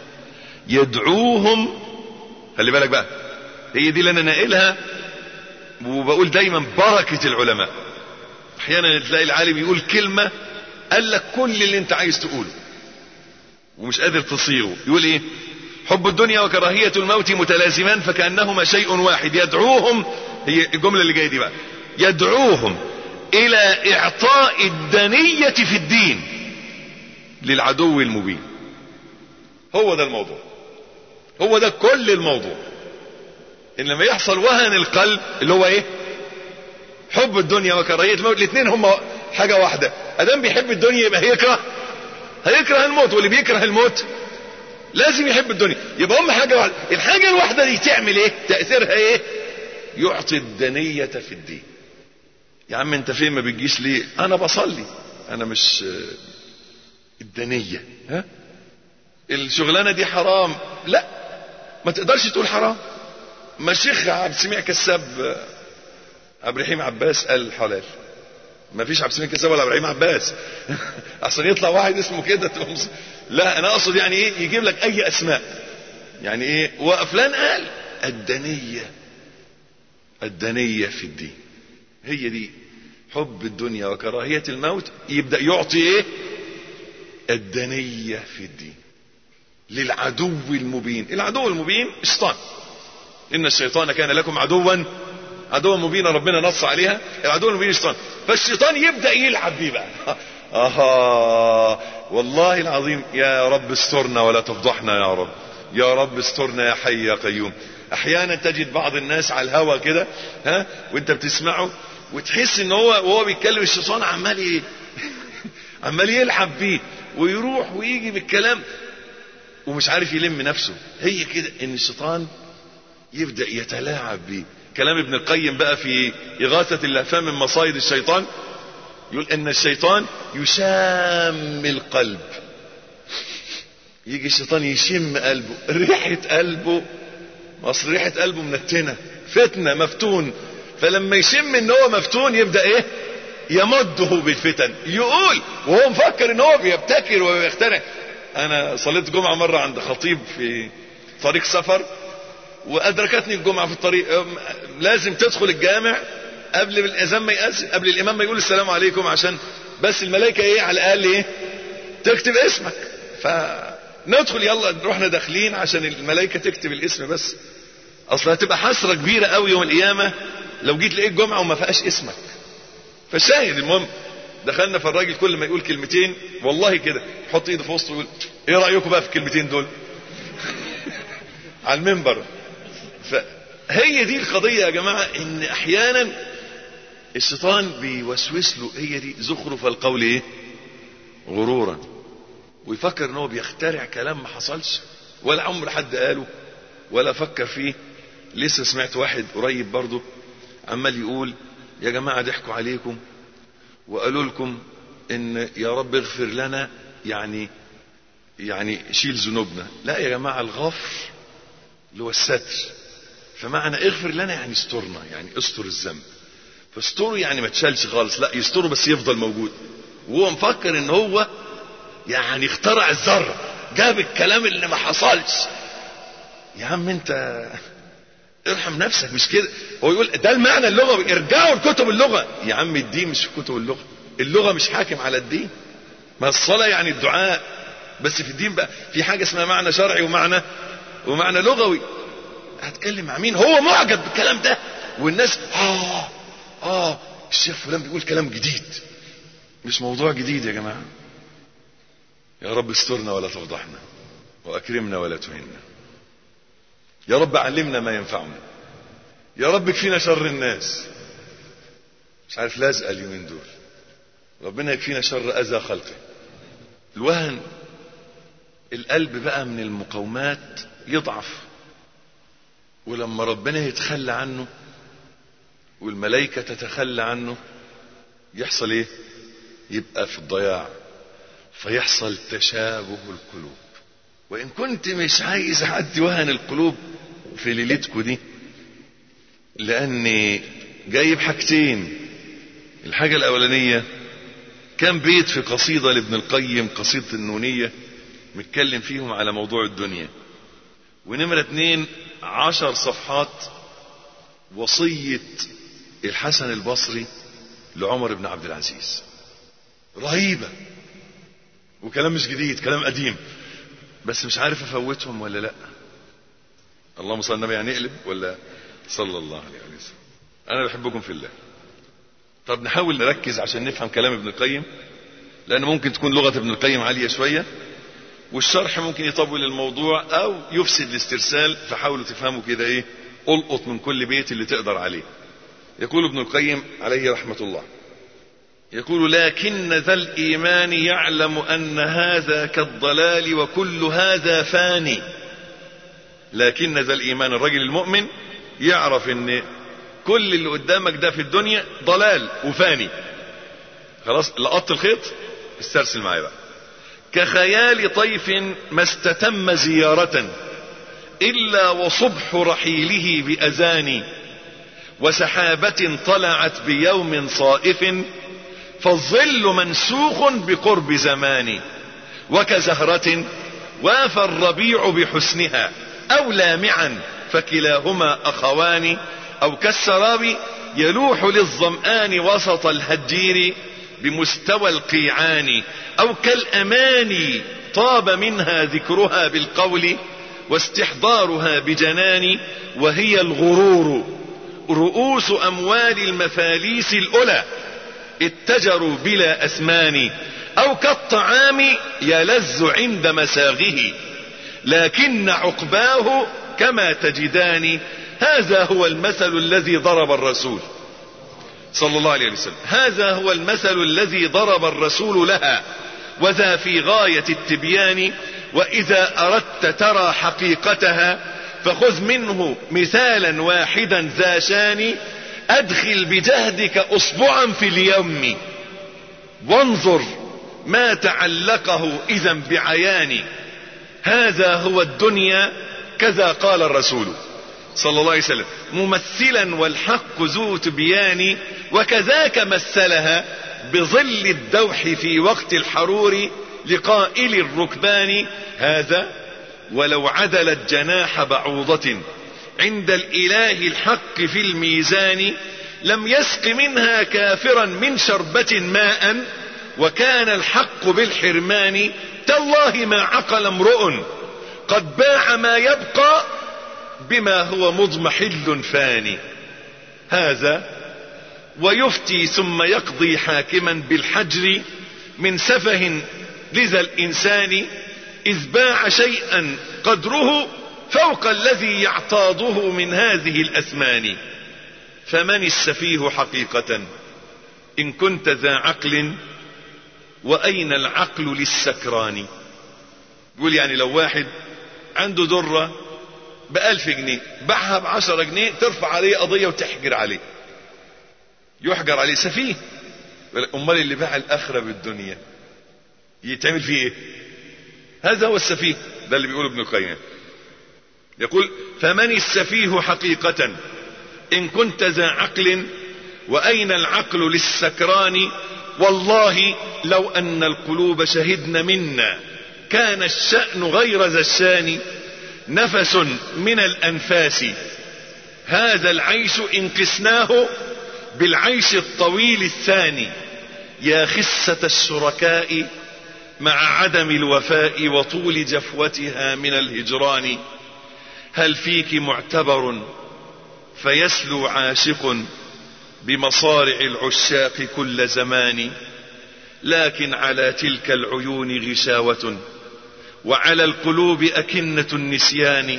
يدعوهم خلي بالك بقى هي دي اللي انا ناقلها وبقول دايما بركة العلماء احيانا تلاقي العالم يقول كلمة قال لك كل اللي انت عايز تقوله ومش قادر تصيغه يقول ايه حب الدنيا وكراهية الموت متلازمان فكأنهما شيء واحد يدعوهم هي الجملة اللي جاية دي بقى يدعوهم الى اعطاء الدنية في الدين للعدو المبين هو ده الموضوع هو ده كل الموضوع ان لما يحصل وهن القلب اللي هو ايه حب الدنيا وكراهية الموت الاثنين هم حاجة واحدة ادام بيحب الدنيا يبقى هيكره هيكره الموت واللي بيكره الموت لازم يحب الدنيا يبقى هم حاجة واحدة الحاجة الواحدة دي تعمل ايه تأثيرها ايه يعطي الدنية في الدين يا عم انت فين ما بتجيش ليه انا بصلي انا مش الدنية ها الشغلانة دي حرام لا ما تقدرش تقول حرام ما الشيخ عبد السميع كساب عبد الرحيم عباس قال حلال ما فيش عبد السميع كساب ولا عبد الرحيم عباس احسن يطلع واحد اسمه كده لا انا اقصد يعني ايه يجيب لك اي اسماء يعني ايه وفلان قال الدنية الدنية في الدين هي دي حب الدنيا وكراهية الموت يبدأ يعطي ايه الدنية في الدين للعدو المبين العدو المبين الشيطان ان الشيطان كان لكم عدوا عدوا مبينا ربنا نص عليها العدو المبين الشيطان فالشيطان يبدا يلعب بيه بقى اها والله العظيم يا رب استرنا ولا تفضحنا يا رب يا رب استرنا يا حي يا قيوم احيانا تجد بعض الناس على الهوا كده ها وانت بتسمعه وتحس ان هو وهو بيتكلم الشيطان عمال ايه عمال يلعب بيه ويروح ويجي بالكلام ومش عارف يلم نفسه هي كده ان الشيطان يبدأ يتلاعب بيه كلام ابن القيم بقى في إغاثة اللهفان من مصايد الشيطان يقول ان الشيطان يشام القلب يجي الشيطان يشم قلبه ريحة قلبه اصل ريحة قلبه منتنة فتنة مفتون فلما يشم ان هو مفتون يبدأ ايه يمده بالفتن يقول وهو مفكر ان هو بيبتكر وبيخترع انا صليت جمعة مرة عند خطيب في طريق سفر وادركتني الجمعة في الطريق لازم تدخل الجامع قبل الاذان ما يأذن قبل الامام ما يقول السلام عليكم عشان بس الملائكة ايه على الاقل ايه تكتب اسمك فندخل يلا رحنا داخلين عشان الملائكة تكتب الاسم بس اصل هتبقى حسرة كبيرة قوي يوم القيامة لو جيت لقيت جمعة وما فيهاش اسمك فالشاهد المهم دخلنا فالراجل كل ما يقول كلمتين والله كده يحط ايده في وسطه ويقول ايه رايكم بقى في الكلمتين دول على المنبر فهي دي القضيه يا جماعه ان احيانا الشيطان بيوسوس له هي دي زخرف القول ايه غرورا ويفكر ان هو بيخترع كلام ما حصلش ولا عمر حد قاله ولا فكر فيه لسه سمعت واحد قريب برضه عمال يقول يا جماعه ضحكوا عليكم وقالوا لكم ان يا رب اغفر لنا يعني يعني شيل ذنوبنا لا يا جماعة الغفر اللي هو الستر فمعنى اغفر لنا يعني استرنا يعني استر الذنب فاستره يعني ما تشالش خالص لا يستره بس يفضل موجود وهو مفكر ان هو يعني اخترع الذرة جاب الكلام اللي ما حصلش يا عم انت ارحم نفسك مش كده هو يقول ده المعنى اللغوي ارجعوا لكتب اللغة يا عم الدين مش في كتب اللغة اللغة مش حاكم على الدين ما الصلاة يعني الدعاء بس في الدين بقى في حاجة اسمها معنى شرعي ومعنى ومعنى لغوي هتكلم مع مين هو معجب بالكلام ده والناس اه اه الشيخ فلان بيقول كلام جديد مش موضوع جديد يا جماعة يا رب استرنا ولا تفضحنا واكرمنا ولا تهنا يا رب علمنا ما ينفعنا يا رب كفينا شر الناس مش عارف لازقه اليومين دول ربنا يكفينا شر اذى خلقه الوهن القلب بقى من المقاومات يضعف ولما ربنا يتخلى عنه والملائكة تتخلى عنه يحصل ايه يبقى في الضياع فيحصل تشابه القلوب وان كنت مش عايز اعدي وهن القلوب في ليلتكو دي لاني جايب حاجتين الحاجة الاولانية كان بيت في قصيدة لابن القيم قصيدة النونية متكلم فيهم على موضوع الدنيا ونمرة اتنين عشر صفحات وصية الحسن البصري لعمر بن عبد العزيز رهيبة وكلام مش جديد كلام قديم بس مش عارف افوتهم ولا لا اللهم صل على النبي يعني اقلب ولا صلى الله عليه وسلم انا بحبكم في الله طب نحاول نركز عشان نفهم كلام ابن القيم لان ممكن تكون لغة ابن القيم عالية شوية والشرح ممكن يطول الموضوع او يفسد الاسترسال فحاولوا تفهموا كده ايه القط من كل بيت اللي تقدر عليه يقول ابن القيم عليه رحمة الله يقول لكن ذا الايمان يعلم ان هذا كالضلال وكل هذا فاني لكن ذا الايمان الرجل المؤمن يعرف ان كل اللي قدامك ده في الدنيا ضلال وفاني خلاص لقطت الخيط استرسل معايا بقى كخيال طيف ما استتم زيارة إلا وصبح رحيله بأذان وسحابة طلعت بيوم صائف فالظل منسوخ بقرب زمان وكزهرة وافى الربيع بحسنها أو لامعا فكلاهما أخوان أو كالسراب يلوح للظمآن وسط الهجير بمستوى القيعان أو كالأماني طاب منها ذكرها بالقول واستحضارها بجنان وهي الغرور رؤوس أموال المفاليس الأولى اتجروا بلا أثمان أو كالطعام يلذ عند مساغه لكن عقباه كما تجدان هذا هو المثل الذي ضرب الرسول صلى الله عليه وسلم هذا هو المثل الذي ضرب الرسول لها وذا في غاية التبيان وإذا أردت ترى حقيقتها فخذ منه مثالا واحدا ذا شان أدخل بجهدك أصبعا في اليم وانظر ما تعلقه إذا بعيان هذا هو الدنيا كذا قال الرسول صلى الله عليه وسلم ممثلا والحق ذو تبيان وكذاك مثلها بظل الدوح في وقت الحرور لقائل الركبان هذا ولو عدلت جناح بعوضة عند الإله الحق في الميزان لم يسق منها كافرا من شربة ماء وكان الحق بالحرمان تالله ما عقل امرؤ قد باع ما يبقى بما هو مضمحل فاني هذا ويفتي ثم يقضي حاكما بالحجر من سفه لذا الإنسان إذ باع شيئا قدره فوق الذي يعتاضه من هذه الأثمان فمن السفيه حقيقة إن كنت ذا عقل وأين العقل للسكران يقول يعني لو واحد عنده درة بألف جنيه باعها بعشرة جنيه ترفع عليه قضية وتحجر عليه يحجر عليه سفيه امال اللي باع الاخره بالدنيا يتعمل فيه ايه هذا هو السفيه ده اللي بيقوله ابن القيم يقول فمن السفيه حقيقة إن كنت ذا عقل وأين العقل للسكران والله لو أن القلوب شهدن منا كان الشأن غير ذا الشان نفس من الأنفاس هذا العيش إن قسناه بالعيش الطويل الثاني يا خسة الشركاء مع عدم الوفاء وطول جفوتها من الهجران هل فيك معتبر فيسلو عاشق بمصارع العشاق كل زمان لكن على تلك العيون غشاوة وعلى القلوب أكنة النسيان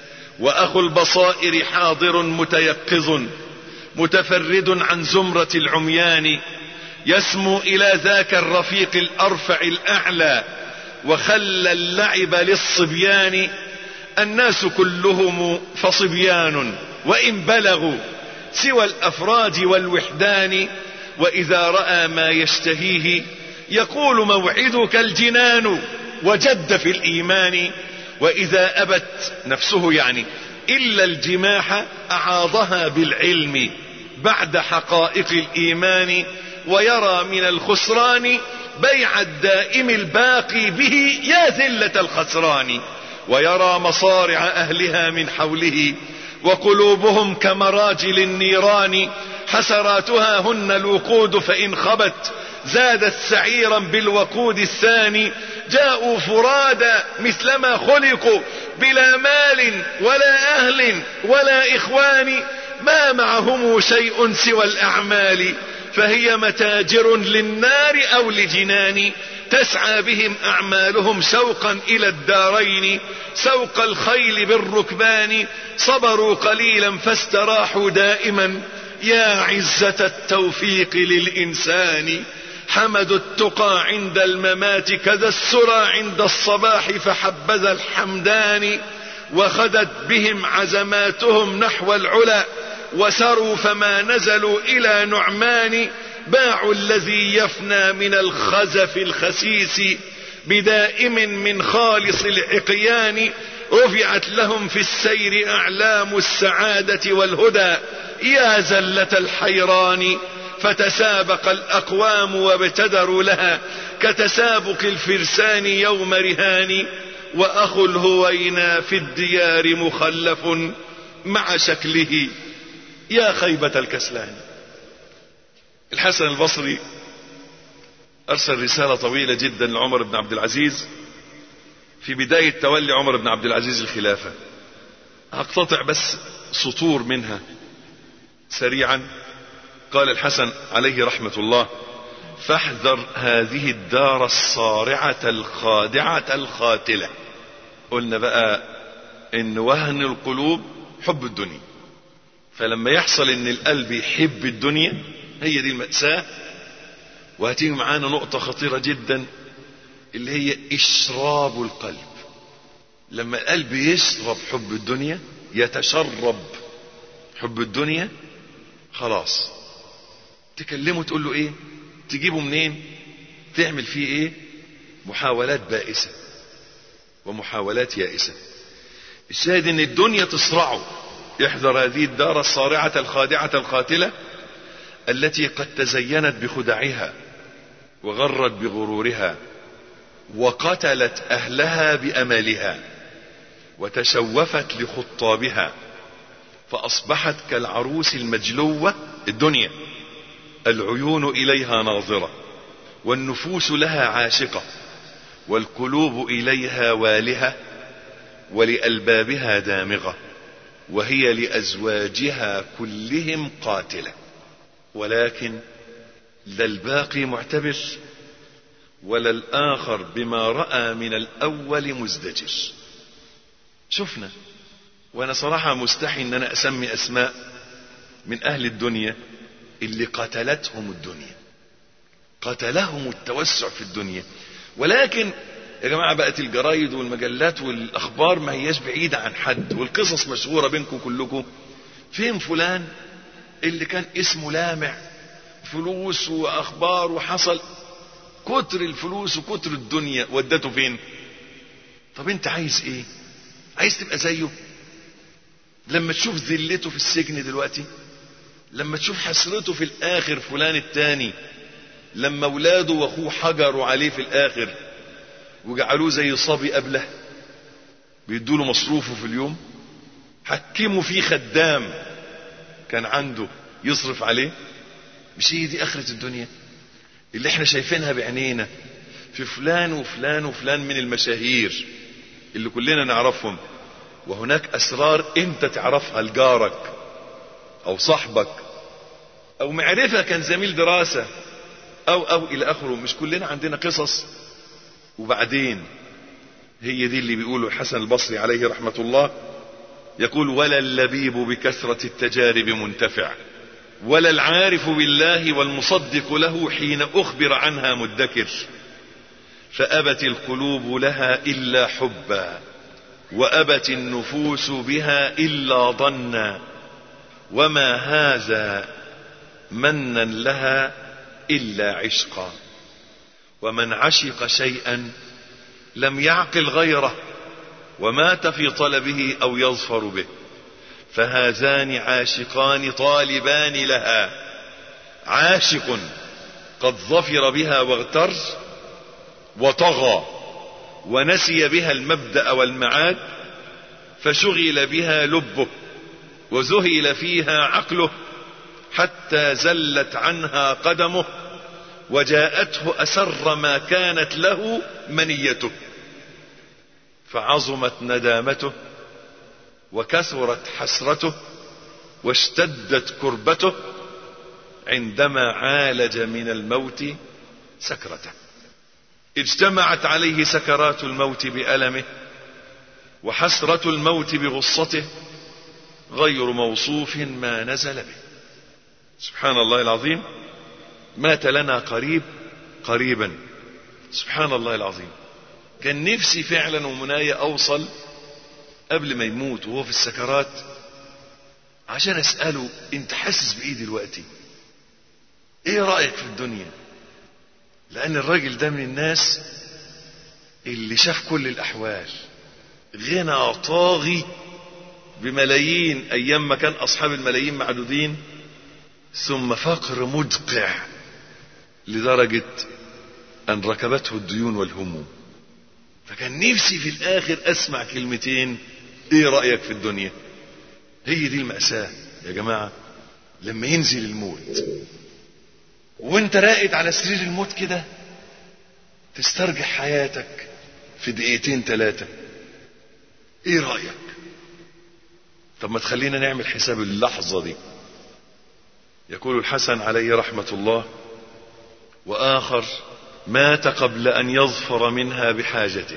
وأخو البصائر حاضر متيقظ متفرد عن زمرة العميان يسمو إلى ذاك الرفيق الأرفع الأعلى وخلى اللعب للصبيان الناس كلهم فصبيان وإن بلغوا سوى الأفراد والوحدان وإذا رأى ما يشتهيه يقول موعدك الجنان وجد في الإيمان وإذا أبت نفسه يعني إلا الجماح أعاضها بالعلم بعد حقائق الإيمان ويرى من الخسران بيع الدائم الباقي به يا ذلة الخسران ويرى مصارع أهلها من حوله وقلوبهم كمراجل النيران حسراتها هن الوقود فإن خبت زادت سعيرا بالوقود الثاني جاءوا فرادا مثلما خلقوا بلا مال ولا أهل ولا إخوان ما معهم شيء سوى الأعمال فهي متاجر للنار أو لجنان تسعى بهم أعمالهم سوقا إلى الدارين سوق الخيل بالركبان صبروا قليلا فاستراحوا دائما يا عزة التوفيق للإنسان حمدوا التقى عند الممات كذا السرى عند الصباح فحبذا الحمدان وخدت بهم عزماتهم نحو العلا وسروا فما نزلوا إلى نعمان باعوا الذي يفنى من الخزف الخسيس بدائم من خالص العقيان رفعت لهم في السير أعلام السعادة والهدى يا زلة الحيران فتسابق الأقوام وابتدروا لها كتسابق الفرسان يوم رهان وأخو الهوينا في الديار مخلف مع شكله يا خيبة الكسلان الحسن البصري أرسل رسالة طويلة جدا لعمر بن عبد العزيز في بداية تولي عمر بن عبد العزيز الخلافة هقتطع بس سطور منها سريعا قال الحسن عليه رحمة الله فاحذر هذه الدار الصارعة الخادعة الخاتلة قلنا بقى ان وهن القلوب حب الدنيا فلما يحصل ان القلب يحب الدنيا هي دي المأساة وهتيجي معانا نقطة خطيرة جدا اللي هي اشراب القلب لما القلب يشرب حب الدنيا يتشرب حب الدنيا خلاص تكلمه تقول له ايه تجيبه منين تعمل فيه ايه محاولات بائسة ومحاولات يائسة الشاهد ان الدنيا تصرعه احذر هذه الدار الصارعة الخادعة القاتلة التي قد تزينت بخدعها وغرت بغرورها وقتلت اهلها بامالها وتشوفت لخطابها فاصبحت كالعروس المجلوه الدنيا العيون اليها ناظره والنفوس لها عاشقه والقلوب اليها والهه ولالبابها دامغه وهي لازواجها كلهم قاتله ولكن لا الباقي معتبر ولا الآخر بما رأى من الأول مزدجر شفنا وأنا صراحة مستحي أن أنا أسمي أسماء من أهل الدنيا اللي قتلتهم الدنيا قتلهم التوسع في الدنيا ولكن يا جماعة بقت الجرايد والمجلات والأخبار ما هياش بعيدة عن حد والقصص مشهورة بينكم كلكم فين فلان اللي كان اسمه لامع فلوس واخبار وحصل كتر الفلوس وكتر الدنيا ودته فين طب انت عايز ايه عايز تبقى زيه لما تشوف ذلته في السجن دلوقتي لما تشوف حسرته في الاخر فلان التاني لما اولاده واخوه حجروا عليه في الاخر وجعلوه زي صبي قبله بيدوا له مصروفه في اليوم حكموا فيه خدام كان عنده يصرف عليه مش هي دي اخرة الدنيا اللي احنا شايفينها بعينينا في فلان وفلان وفلان من المشاهير اللي كلنا نعرفهم وهناك اسرار انت تعرفها لجارك او صاحبك او معرفة كان زميل دراسة او او الى اخره مش كلنا عندنا قصص وبعدين هي دي اللي بيقوله الحسن البصري عليه رحمة الله يقول ولا اللبيب بكثرة التجارب منتفع ولا العارف بالله والمصدق له حين أخبر عنها مدكر فأبت القلوب لها إلا حبا وأبت النفوس بها إلا ظنا وما هذا منا لها إلا عشقا ومن عشق شيئا لم يعقل غيره ومات في طلبه او يظفر به فهذان عاشقان طالبان لها عاشق قد ظفر بها واغتر وطغى ونسي بها المبدا والمعاد فشغل بها لبه وذهل فيها عقله حتى زلت عنها قدمه وجاءته اسر ما كانت له منيته فعظمت ندامته وكثرت حسرته واشتدت كربته عندما عالج من الموت سكرته اجتمعت عليه سكرات الموت بألمه وحسرة الموت بغصته غير موصوف ما نزل به سبحان الله العظيم مات لنا قريب قريبا سبحان الله العظيم كان نفسي فعلا ومنايا اوصل قبل ما يموت وهو في السكرات عشان اساله انت حاسس بايه دلوقتي ايه رايك في الدنيا لان الراجل ده من الناس اللي شاف كل الاحوال غنى طاغي بملايين ايام ما كان اصحاب الملايين معدودين ثم فقر مدقع لدرجه ان ركبته الديون والهموم فكان نفسي في الاخر اسمع كلمتين ايه رايك في الدنيا هي دي الماساه يا جماعه لما ينزل الموت وانت راقد على سرير الموت كده تسترجع حياتك في دقيقتين ثلاثه ايه رايك طب ما تخلينا نعمل حساب اللحظه دي يقول الحسن عليه رحمه الله واخر مات قبل ان يظفر منها بحاجته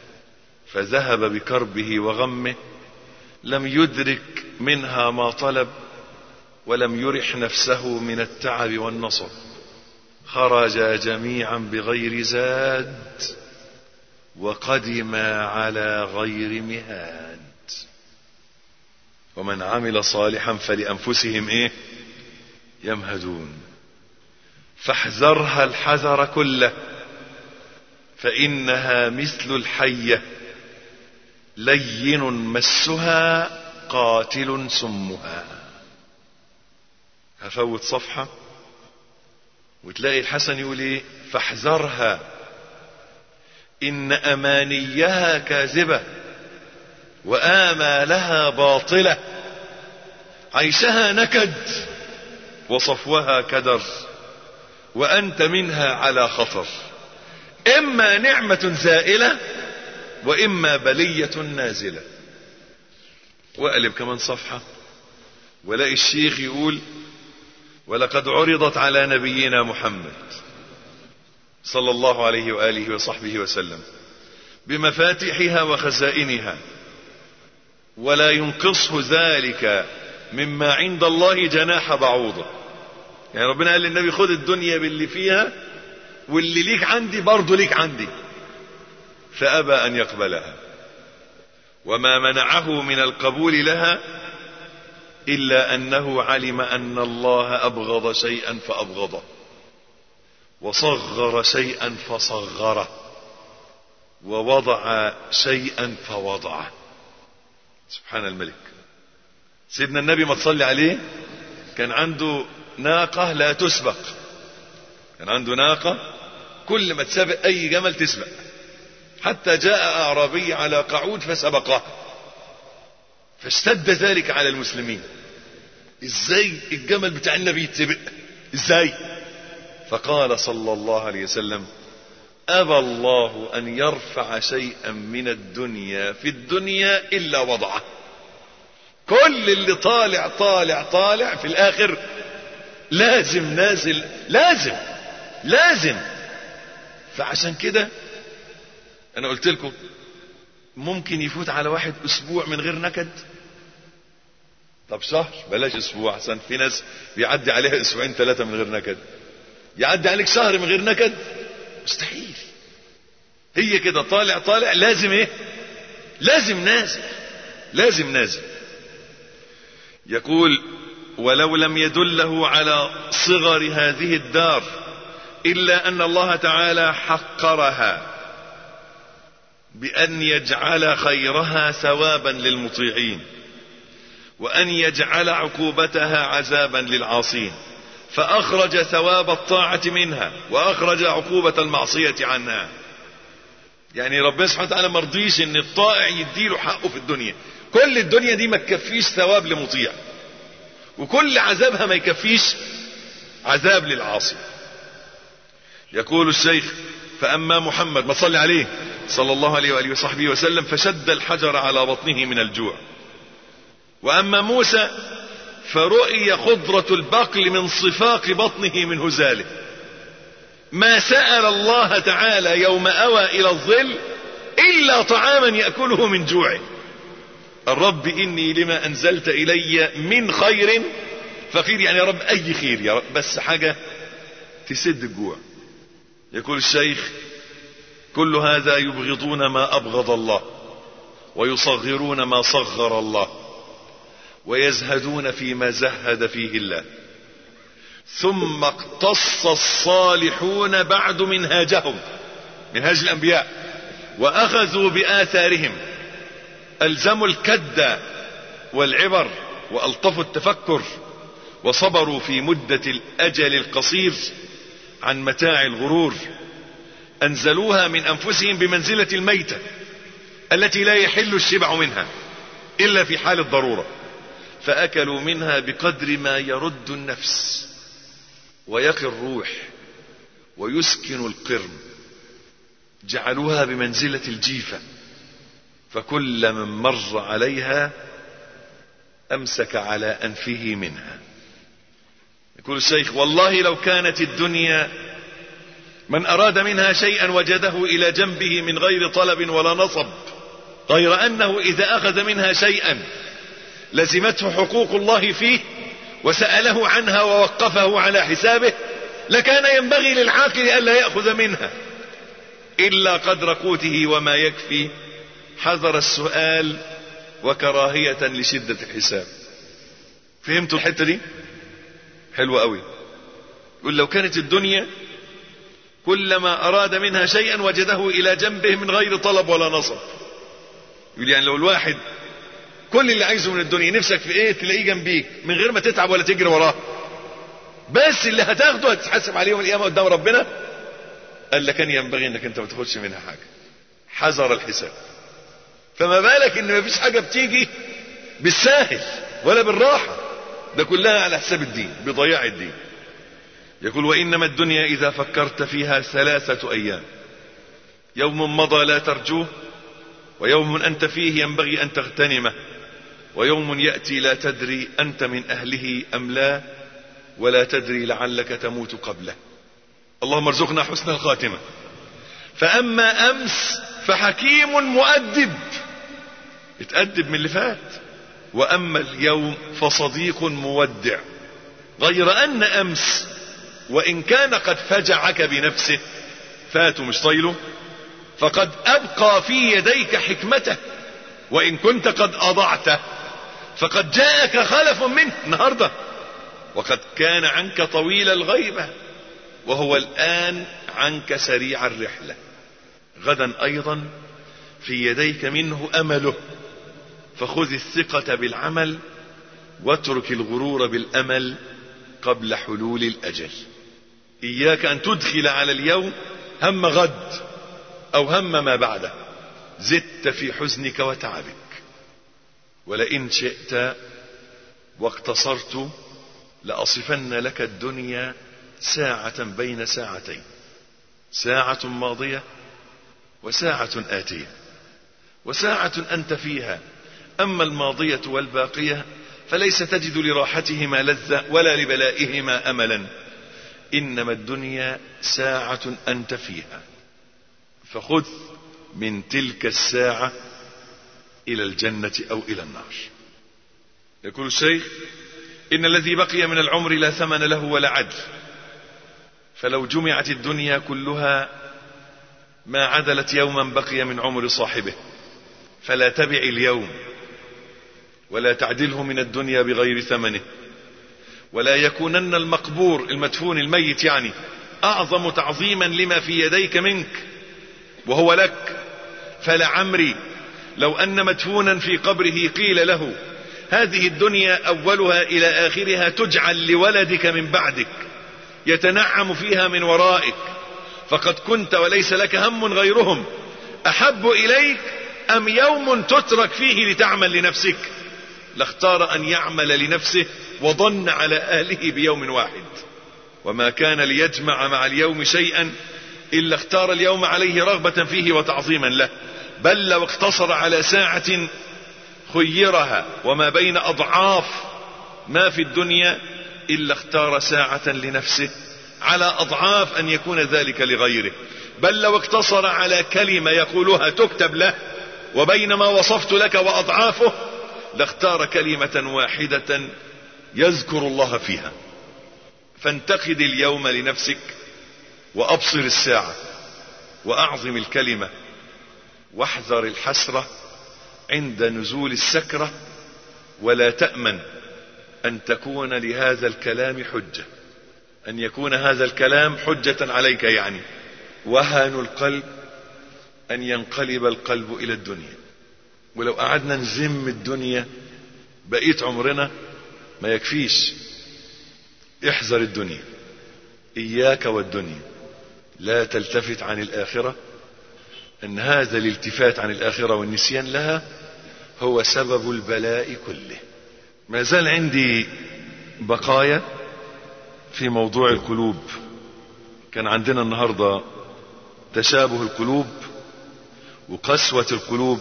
فذهب بكربه وغمه لم يدرك منها ما طلب ولم يرح نفسه من التعب والنصب خرجا جميعا بغير زاد وقدما على غير مهاد ومن عمل صالحا فلانفسهم ايه يمهدون فاحذرها الحذر كله فانها مثل الحيه لين مسها قاتل سمها هفوت صفحه وتلاقي الحسن يقول ايه فاحذرها ان امانيها كاذبه وامالها باطله عيشها نكد وصفوها كدر وانت منها على خطر اما نعمه زائله واما بليه نازله واقلب كمان صفحه ولاقي الشيخ يقول ولقد عرضت على نبينا محمد صلى الله عليه واله وصحبه وسلم بمفاتيحها وخزائنها ولا ينقصه ذلك مما عند الله جناح بعوضه يعني ربنا قال للنبي خد الدنيا باللي فيها واللي ليك عندي برضه ليك عندي فابى ان يقبلها وما منعه من القبول لها إلا أنه علم أن الله أبغض شيئا فأبغضه وصغر شيئا فصغره ووضع شيئا فوضعه سبحان الملك سيدنا النبي ما تصلي عليه كان عنده ناقة لا تسبق كان عنده ناقة كل ما تسبق أي جمل تسبق حتى جاء أعرابي على قعود فسبقه فاشتد ذلك على المسلمين ازاي الجمل بتاع النبي يتسبق ازاي فقال صلى الله عليه وسلم أبى الله أن يرفع شيئا من الدنيا في الدنيا إلا وضعه كل اللي طالع طالع طالع في الآخر لازم نازل لازم لازم فعشان كده أنا قلت لكم ممكن يفوت على واحد أسبوع من غير نكد طب شهر بلاش أسبوع عشان في ناس بيعدي عليها أسبوعين ثلاثة من غير نكد يعدي عليك شهر من غير نكد مستحيل هي كده طالع طالع لازم ايه لازم نازل لازم نازل يقول ولو لم يدله على صغر هذه الدار الا ان الله تعالى حقرها بان يجعل خيرها ثوابا للمطيعين وان يجعل عقوبتها عذابا للعاصين فأخرج ثواب الطاعة منها وأخرج عقوبة المعصية عنها يعني ربنا سبحانه وتعالى مرضيش ان الطائع يديله حقه في الدنيا كل الدنيا دي ما تكفيش ثواب لمطيع وكل عذابها ما يكفيش عذاب للعاصي يقول الشيخ فأما محمد ما صلي عليه صلى الله عليه وآله وصحبه وسلم فشد الحجر على بطنه من الجوع وأما موسى فرؤي خضرة البقل من صفاق بطنه من هزاله ما سأل الله تعالى يوم أوى إلى الظل إلا طعاما يأكله من جوعه الرب إني لما أنزلت إلي من خير فقير يعني يا رب أي خير يا رب بس حاجة تسد الجوع يقول الشيخ كل هذا يبغضون ما أبغض الله ويصغرون ما صغر الله ويزهدون فيما زهد فيه الله ثم اقتص الصالحون بعد منهاجهم منهاج الانبياء واخذوا باثارهم الزموا الكد والعبر والطفوا التفكر وصبروا في مده الاجل القصير عن متاع الغرور انزلوها من انفسهم بمنزله الميته التي لا يحل الشبع منها الا في حال الضروره فأكلوا منها بقدر ما يرد النفس ويقي الروح ويسكن القرن جعلوها بمنزلة الجيفة فكل من مر عليها أمسك على أنفه منها يقول الشيخ والله لو كانت الدنيا من أراد منها شيئا وجده إلى جنبه من غير طلب ولا نصب غير أنه إذا أخذ منها شيئا لزمته حقوق الله فيه وسأله عنها ووقفه على حسابه لكان ينبغي للعاقل ألا يأخذ منها إلا قدر قوته وما يكفي حذر السؤال وكراهية لشدة الحساب فهمتوا الحتة دي حلوة قوي يقول لو كانت الدنيا كلما أراد منها شيئا وجده إلى جنبه من غير طلب ولا نصب يقول يعني لو الواحد كل اللي عايزه من الدنيا نفسك في ايه تلاقيه جنبيك من غير ما تتعب ولا تجري وراه بس اللي هتاخده هتتحاسب عليه يوم القيامه قدام ربنا قال لك كان ينبغي انك انت ما تاخدش منها حاجه حذر الحساب فما بالك ان مفيش حاجه بتيجي بالساهل ولا بالراحه ده كلها على حساب الدين بضياع الدين يقول وانما الدنيا اذا فكرت فيها ثلاثه ايام يوم مضى لا ترجوه ويوم انت فيه ينبغي ان تغتنمه ويوم ياتي لا تدري انت من اهله ام لا ولا تدري لعلك تموت قبله اللهم ارزقنا حسن الخاتمه فاما امس فحكيم مؤدب اتأدب من اللي فات واما اليوم فصديق مودع غير ان امس وان كان قد فجعك بنفسه فاته مش طايله فقد ابقى في يديك حكمته وان كنت قد اضعته فقد جاءك خلف منه النهاردة وقد كان عنك طويل الغيبة وهو الآن عنك سريع الرحلة غدا أيضا في يديك منه أمله فخذ الثقة بالعمل واترك الغرور بالأمل قبل حلول الأجل إياك أن تدخل على اليوم هم غد أو هم ما بعده زدت في حزنك وتعبك ولئن شئت واقتصرت لأصفن لك الدنيا ساعة بين ساعتين ساعة ماضية وساعة آتية وساعة أنت فيها أما الماضية والباقية فليس تجد لراحتهما لذة ولا لبلائهما أملا إنما الدنيا ساعة أنت فيها فخذ من تلك الساعة إلى الجنة أو إلى النار يقول الشيخ إن الذي بقي من العمر لا ثمن له ولا عدل فلو جمعت الدنيا كلها ما عدلت يوما بقي من عمر صاحبه فلا تبع اليوم ولا تعدله من الدنيا بغير ثمنه ولا يكونن المقبور المدفون الميت يعني أعظم تعظيما لما في يديك منك وهو لك فلعمري لو أن مدفونا في قبره قيل له هذه الدنيا أولها إلى آخرها تجعل لولدك من بعدك يتنعم فيها من ورائك فقد كنت وليس لك هم غيرهم أحب إليك أم يوم تترك فيه لتعمل لنفسك لاختار أن يعمل لنفسه وظن على أهله بيوم واحد وما كان ليجمع مع اليوم شيئا إلا اختار اليوم عليه رغبة فيه وتعظيما له بل لو اقتصر على ساعة خيرها وما بين أضعاف ما في الدنيا إلا اختار ساعة لنفسه على أضعاف أن يكون ذلك لغيره بل لو اقتصر على كلمة يقولها تكتب له وبينما وصفت لك وأضعافه لاختار كلمة واحدة يذكر الله فيها فانتقد اليوم لنفسك وأبصر الساعة وأعظم الكلمة واحذر الحسرة عند نزول السكرة ولا تأمن أن تكون لهذا الكلام حجة أن يكون هذا الكلام حجة عليك يعني وهن القلب أن ينقلب القلب إلى الدنيا ولو قعدنا نزم الدنيا بقيت عمرنا ما يكفيش احذر الدنيا إياك والدنيا لا تلتفت عن الآخرة أن هذا الالتفات عن الآخرة والنسيان لها هو سبب البلاء كله ما زال عندي بقايا في موضوع القلوب كان عندنا النهاردة تشابه القلوب وقسوة القلوب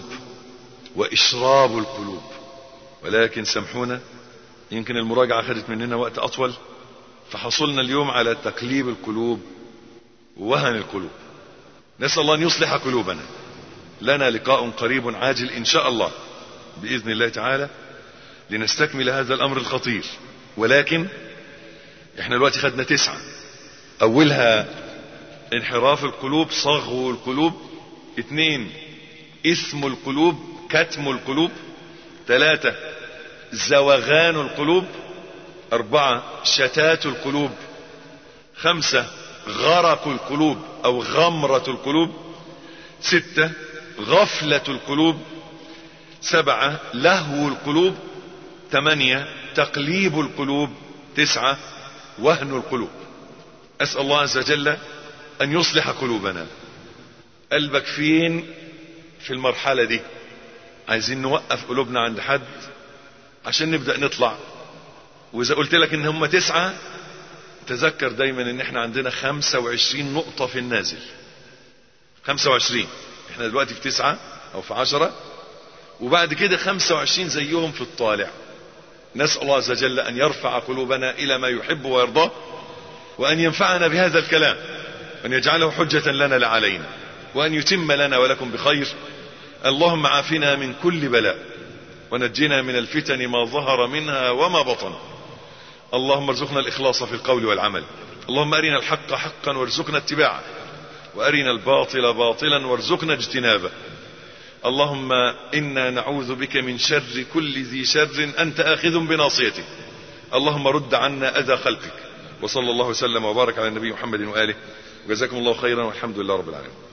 وإشراب القلوب ولكن سامحونا يمكن المراجعة خدت مننا وقت أطول فحصلنا اليوم على تقليب القلوب ووهن القلوب نسأل الله أن يصلح قلوبنا لنا لقاء قريب عاجل إن شاء الله بإذن الله تعالى لنستكمل هذا الأمر الخطير ولكن احنا دلوقتي خدنا تسعة أولها انحراف القلوب صغو القلوب اثنين اسم القلوب كتم القلوب ثلاثة زوغان القلوب أربعة شتات القلوب خمسة غرق القلوب أو غمرة القلوب ستة غفلة القلوب سبعة لهو القلوب ثمانية تقليب القلوب تسعة وهن القلوب أسأل الله عز وجل أن يصلح قلوبنا قلبك فين في المرحلة دي عايزين نوقف قلوبنا عند حد عشان نبدأ نطلع وإذا قلت لك إن هم تسعة تذكر دايما إن إحنا عندنا خمسة وعشرين نقطة في النازل خمسة وعشرين إحنا دلوقتي في تسعة أو في عشرة وبعد كده خمسة وعشرين زيهم في الطالع نسأل الله عز وجل أن يرفع قلوبنا إلى ما يحب ويرضاه وأن ينفعنا بهذا الكلام وأن يجعله حجة لنا لا علينا وأن يتم لنا ولكم بخير اللهم عافنا من كل بلاء ونجنا من الفتن ما ظهر منها وما بطن اللهم ارزقنا الإخلاص في القول والعمل اللهم أرنا الحق حقا وارزقنا اتباعه وأرنا الباطل باطلا وارزقنا اجتنابه اللهم إنا نعوذ بك من شر كل ذي شر أنت آخذ بناصيته اللهم رد عنا أذى خلقك وصلى الله وسلم وبارك على النبي محمد وآله وجزاكم الله خيرا والحمد لله رب العالمين